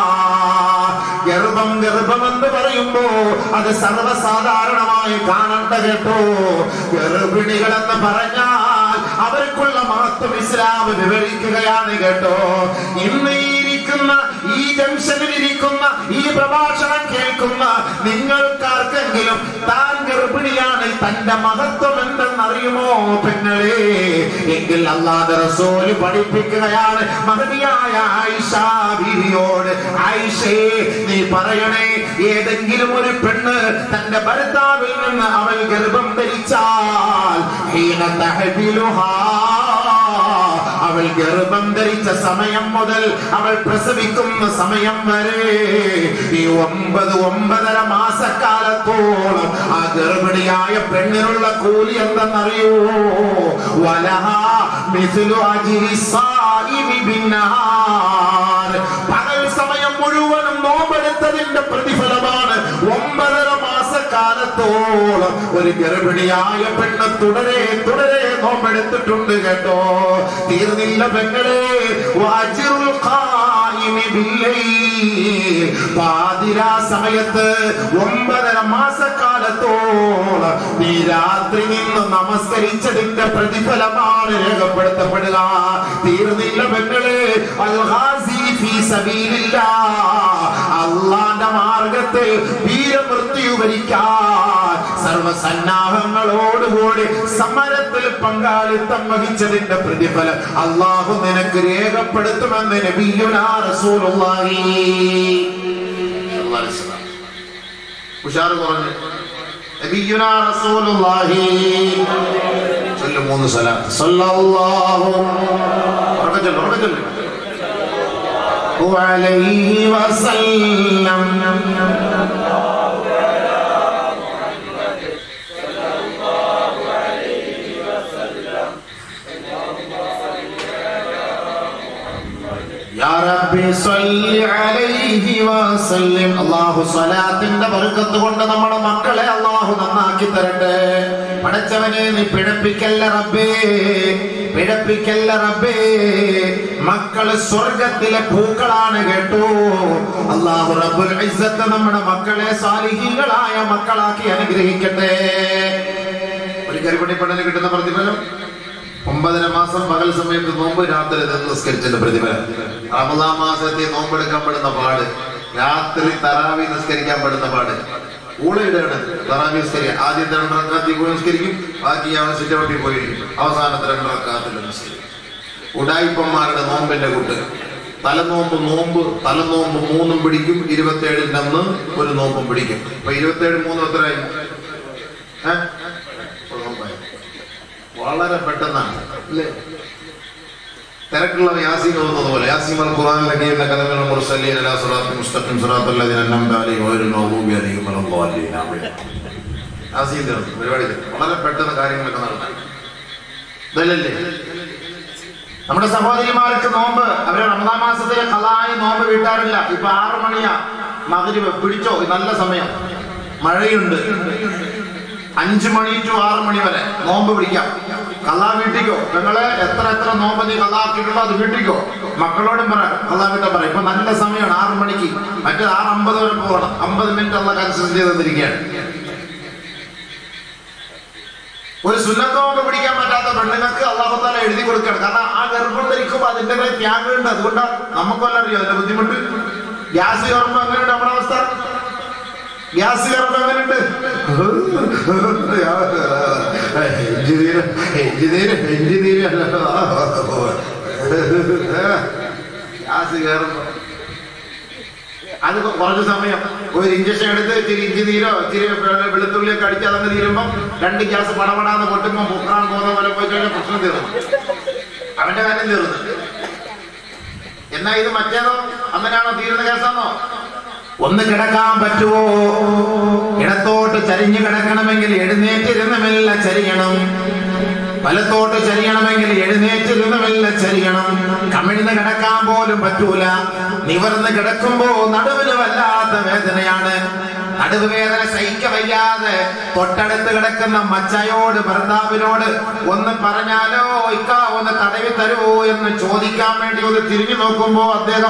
ഗർഭം ഗർഭം എന്ന് പറയുമ്പോ അത് സർവ്വസാധാരണമായി കാണണ്ട കേട്ടോ ഗർഭിണികൾ എന്ന് പറഞ്ഞാൽ അവർക്കുള്ള മഹത്വം ഇസ്ലാം വിവരിക്കുകയാണ് കേട്ടോ ഇന്ന് ഈ ഇരിക്കുന്ന ഈ ജംഗ്ഷനിൽ ഇരിക്കുന്ന ഈ പ്രഭാഷണം കേൾക്കുന്ന നിങ്ങൾക്കാർക്കെങ്കിലും താൻ ഗർഭിണിയാണ് തന്റെ മഹത്വം എന്തെന്നറിയുമോ പെങ്ങളെ എങ്കിൽ അള്ളാഹ് റസൂല് പഠിപ്പിക്കുകയാണ് മഹതിയായ ആയിഷ ബീവിയോട് ആയിഷേ നീ പറയണേ ഏതെങ്കിലും ഒരു പെണ്ണ് തന്റെ ഭർത്താവിൽ നിന്ന് അവൾ ഗർഭം ധരിച്ചാൽ ഹീന തഹബിലുഹാ അവൾ ഗർഭം ധരിച്ച സമയം മുതൽ അവൾ പ്രസവിക്കുന്ന സമയം വരെ ഈ ഒമ്പത് ഒമ്പതര മാസക്കാലത്തോളം ആ ഗർഭിണിയായ പെണ്ണിനുള്ള കൂലി എന്തെന്നറിയോ വലഹ മിഥുലു അജിരി സായിമി ബിന്നഹാർ പകൽ സമയം മുഴുവനും നോമ്പെടുത്തതിന്റെ പ്രതിഫലമാണ് ഒമ്പതര മാസക്കാലത്തോളം ഒരു ഗർഭിണിയായ പെണ്ണ് തുടരെ തുടരെ നോമ്പെടുത്തിട്ടുണ്ട് കേട്ടോ തീർന്നില്ല പെങ്ങളെ വാജിറുൽ ഖായിമി ബില്ലൈൽ. പാതിരാ സമയത്ത് ഒമ്പതര മാസക്കാലത്തോളം നീ രാത്രി നിന്ന് നമസ്കരിച്ചതിന്റെ പ്രതിഫലമാണ് രേഖപ്പെടുത്തപ്പെടുക തീർന്നില്ല പെങ്ങളെ അൽ ഹാസി ഫീ സബീലില്ലാ. അള്ളാന്റെ മാർഗത്തിൽ വീരമൃത്യു വരിക്കാൻ സർവസന്നാഹങ്ങളോടുകൂടി സമരത്തിൽ പങ്കാളിത്തം വഹിച്ചതിന്റെ പ്രതിഫലം അള്ളാഹു നിനക്ക് രേഖപ്പെടുത്തുമെന്ന് നബിയുനാ റസൂലുള്ളാഹി ഉഷാറ് കുറഞ്ഞു നബിയുനാ റസൂലുള്ളാഹി ചൊല്ലു മൂന്ന് സലാത്ത് സല്ലല്ലാഹു ഉറക്കെ ചൊല്ലു ഉറക്കെ ചൊല്ലു عليه وسلم يا ربي صل عليه وسلم അള്ളാഹു സ്വലാത്തിന്റെ ബർക്കത്ത് കൊണ്ട് നമ്മുടെ മക്കളെ അള്ളാഹു നന്നാക്കി തരട്ടെ പടച്ചവനെ നീ പിഴപ്പിക്കല്ല റബ്ബേ പിഴപ്പിക്കല്ല റബ്ബേ മക്കള് സ്വർഗത്തിലെ പൂക്കളാണ് കേട്ടോ അള്ളാഹു റബ്ബുൽ ഇസ്സത്ത് നമ്മുടെ മക്കളെ സാലിഹികളായ മക്കളാക്കി അനുഗ്രഹിക്കട്ടെ ഒരു ഗർഭിണി പെണ്ണിന് കിട്ടുന്ന പ്രതിഫലം ഒമ്പതര മാസം പകൽ സമയത്ത് നോമ്പ് രാത്രി നിസ്കരിച്ചതിന്റെ പ്രതിഫലം റമദാൻ മാസത്തെ നോമ്പെടുക്കാൻ പെടുന്ന പാട് രാത്രി തറാവി നിസ്കരിക്കാൻ പെടുന്ന പാട് ഊളയിടാണ് തറാവി നിസ്കരിക്കുക ആദ്യത്തെ രണ്ടറക്കാത്തി നിസ്കരിക്കും ബാക്കി അവൻ സിറ്റവട്ടി പോയിരിക്കും അവസാനത്തെ രണ്ടറക്കാത്തിൽ നിസ്കരിക്കും ഉടായിപ്പന്മാരുടെ നോമ്പിന്റെ കൂട്ട് തലനോമ്പ് നോമ്പ് തലനോമ്പ് മൂന്നും പിടിക്കും ഇരുപത്തേഴിന്റെ അന്ന് ഒരു നോമ്പും പിടിക്കും അപ്പൊ ഇരുപത്തേഴ് മൂന്നും എത്രയായി ഏഹ് ഒരു നോമ്പായി. വളരെ പെട്ടെന്നാണ് അല്ലേ തിരക്കുള്ള യാസീൻ ഓതുന്നത് പോലെ യാസീമൽ ഖുർആൻ ലഖീന കലമൽ മുർസലീൻ അലാ സിറാത്തി മുസ്തഖീം സിറാത്തൽ ലദീന അൻഅംത അലൈഹിം ഗൈറിൽ മഗ്ദൂബി അലൈഹിം വലദ്ദാലിൻ ആമീൻ യാസീൻ തീർന്നു പരിപാടി തീർന്നു. വളരെ പെട്ടെന്ന് കാര്യങ്ങളൊക്കെ നടന്നു ഇതല്ലേ നമ്മുടെ സഹോദരിമാർക്ക് നോമ്പ് അവര് റമദാൻ മാസത്തിലെ കലായി നോമ്പ് വീട്ടാറില്ല ഇപ്പൊ ആറ് മണിയാ മകരിവ് പിടിച്ചോ ഇത് നല്ല സമയം മഴയുണ്ട് അഞ്ചു മണി ടു ആറ് മണി വരെ നോമ്പ് പിടിക്കാം കള്ളാ വീട്ടിക്കോ നിങ്ങള് എത്ര എത്ര നോമ്പ് നീ കള്ളാക്കിയിട്ടുണ്ടോ അത് വീട്ടിക്കോ മക്കളോടും പറ കള്ളാ വീട്ടാൻ പറ ഇപ്പൊ നല്ല സമയമാണ് ആറ് മണിക്ക് മറ്റേ ആറ് അമ്പത് വരെ പോകണം അമ്പത് മിനിറ്റ് ഉള്ള കൺസിഡർ ചെയ്ത് തന്നിരിക്കുകയാണ് ഒരു സുന്നത്തോമ്പ് പിടിക്കാൻ പറ്റാത്ത പെണ്ണുങ്ങൾക്ക് അള്ളാഹുത്താല എഴുതി കൊടുക്കണം കാരണം ആ ഗർഭം ധരിക്കുമ്പോൾ അതിൻ്റെതായ ത്യാഗമുണ്ട് അതുകൊണ്ട് നമുക്കൊല്ലം അറിയോ അതിന്റെ ബുദ്ധിമുട്ട് ഗ്യാസ് കയറുമ്പോ എങ്ങനെയുണ്ട് നമ്മുടെ അവസ്ഥ ഗ്യാസ് കയറുമ്പോ എങ്ങനെയുണ്ട് എഞ്ചിനീയർ എഞ്ചിനീയർ എഞ്ചിനീയർ ഗ്യാസ് കയറുമ്പോ അത് കുറച്ച് സമയം ഒരു ഇഞ്ചക്ഷൻ എടുത്ത് ഇച്ചിരി ഇഞ്ചി നീരോ ഇച്ചിരി വെ- വെളുത്തുള്ളിയൊക്കെ അടിച്ച് അതങ്ങ് തീരുമ്പം രണ്ട് ഗ്യാസ് പടപടാന്ന് പൊട്ടുമ്പോൾ പൊക്കാൻ പോകുന്ന പോലെ പോയി കഴിഞ്ഞാൽ പ്രശ്നം തീർന്നു അവന്റെ കാര്യം തീർന്നു എന്നാ ഇത് മറ്റേതോ അങ്ങനെയാണോ തീരുന്ന കേസാണോ ഒന്ന് കിടക്കാൻ പറ്റുമോ ഇടത്തോട്ട് ചരിഞ്ഞു കിടക്കണമെങ്കിൽ എഴുന്നേറ്റിരുന്ന് മെല്ലെ ചരിയണം വലത്തോട്ട് ചരിയണമെങ്കിൽ എഴുന്നേറ്റിരുന്ന് മെല്ലെ ചരിയണം കമിഴ്ന്ന് കിടക്കാൻ പോലും പറ്റൂല നിവർന്ന് കിടക്കുമ്പോ നടുവിന് വല്ലാത്ത വേദനയാണ് നടുവ് വേദന സഹിക്ക വയ്യാതെ തൊട്ടടുത്ത് കിടക്കുന്ന മച്ചയോട് ഭർത്താവിനോട് ഒന്ന് പറഞ്ഞാലോ ഇക്ക ഒന്ന് തടവി തരുമോ എന്ന് ചോദിക്കാൻ വേണ്ടി ഒന്ന് തിരിഞ്ഞു നോക്കുമ്പോ അദ്ദേഹം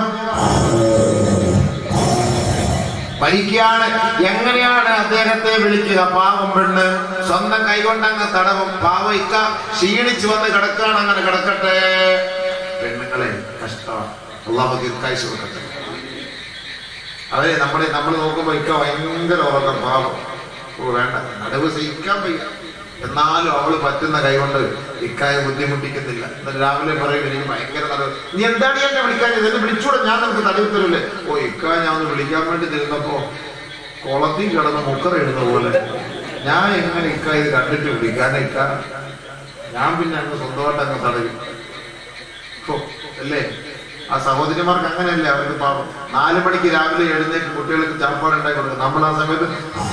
ഭരിക്കുകയാണ് എങ്ങനെയാണ് അദ്ദേഹത്തെ വിളിക്കുക പാവം പെണ്ണ് സ്വന്തം കൈകൊണ്ടങ്ങ് തടവും പാവം ഇക്ക ക്ഷീണിച്ചു വന്ന് കിടക്കുകയാണ് അങ്ങനെ കിടക്കട്ടെ പെണ്ണുങ്ങളെ കഷ്ടമാണ് അള്ളാഹു ദീർഘായുസ് കൊടുക്കട്ടെ അവരെ നമ്മളെ നമ്മൾ നോക്കുമ്പോ ഇക്ക ഭയങ്കര ഉറക്കം പാവം ഓ വേണ്ട നടുവ് സഹിക്കാൻ വയ്യ എന്നാലും അവള് പറ്റുന്ന കൈകൊണ്ട് ഇക്കായെ ബുദ്ധിമുട്ടിക്കുന്നില്ല എന്നിട്ട് രാവിലെ പറയും എനിക്ക് ഭയങ്കര നടുവ് നീ എന്താണ് എന്നെ വിളിക്കാൻ എന്നെ വിളിച്ചൂടെ ഞാൻ നിനക്ക് തടവി തരൂലേ ഓ ഇക്ക ഞാൻ ഒന്ന് വിളിക്കാൻ വേണ്ടി തരുന്നപ്പോ കുളത്തിൽ കിടന്ന് മുക്കറിടുന്ന പോലെ ഞാൻ എങ്ങനെ ഇക്ക ഇത് കണ്ടിട്ട് വിളിക്കാൻ ഇക്ക ഞാൻ പിന്നെ അങ്ങ് സ്വന്തമായിട്ട് അങ്ങ് തടവി ഓ, അല്ലേ ആ സഹോദരിമാർക്ക് അങ്ങനെയല്ലേ അവർക്ക് പാവം നാല് മണിക്ക് രാവിലെ എഴുന്നേറ്റ് കുട്ടികൾക്ക് ചാപ്പാട് ഉണ്ടാക്കി കൊടുക്കും നമ്മൾ ആ സമയത്ത്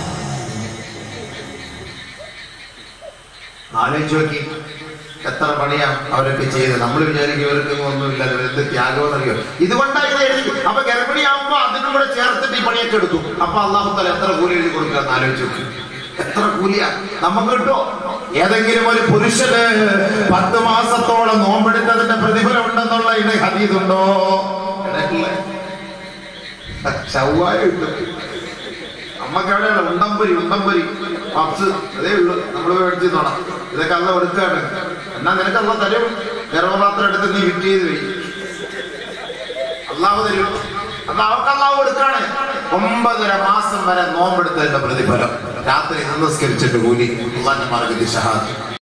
ആലോചിച്ച് നോക്കി എത്ര പണിയാ അവരൊക്കെ ചെയ്ത് നമ്മൾ വിചാരിക്കും ഇവർക്ക് ഒന്നുമില്ല എന്ത് ത്യാഗം അറിയോ ഇതുകൊണ്ടാണ് ഇത് എഴുതി അപ്പൊ ഗർഭിണിയാവുമ്പോ അതിനും കൂടെ ചേർത്തിട്ട് ഈ പണിയൊക്കെ എടുത്തു അപ്പൊ അള്ളാഹുത്തല എത്ര കൂലി എഴുതി കൊടുക്കുക എന്ന് ആലോചിച്ച് നോക്കി എത്ര കൂലിയാ നമുക്ക് കിട്ടോ ഏതെങ്കിലും ഒരു പുരുഷന് പത്ത് മാസത്തോളം നോമ്പെടുത്തതിന്റെ പ്രതിഫലം ഉണ്ടെന്നുള്ള ഇത് ഹദീതുണ്ടോ ഇടയ്ക്കില്ലേ? ചൊവ്വായ കിട്ടും നമ്മക്ക് എവിടെയാണ് ഉണ്ടംപൊരി ഉണ്ടംപൊരി പപ്സ് അതേ ഉള്ളൂ നമ്മൾ മേടിച്ചു നോണം ഇതൊക്കെ അല്ല എടുക്കാണ് എന്നാ നിനക്ക് അല്ല തരും ഗർഭപാത്രം എടുത്ത് നീ വിറ്റ് ചെയ്ത് പോയി അള്ളാഹ് തരും അപ്പൊ അവർക്ക് അള്ളാഹ് കൊടുക്കാണ് ഒമ്പതര മാസം വരെ നോമ്പെടുത്തതിന്റെ പ്രതിഫലം രാത്രി നമസ്കരിച്ചിട്ട് കൂലി അള്ളാന്റെ മാർഗത്തിൽ ഷഹാദ്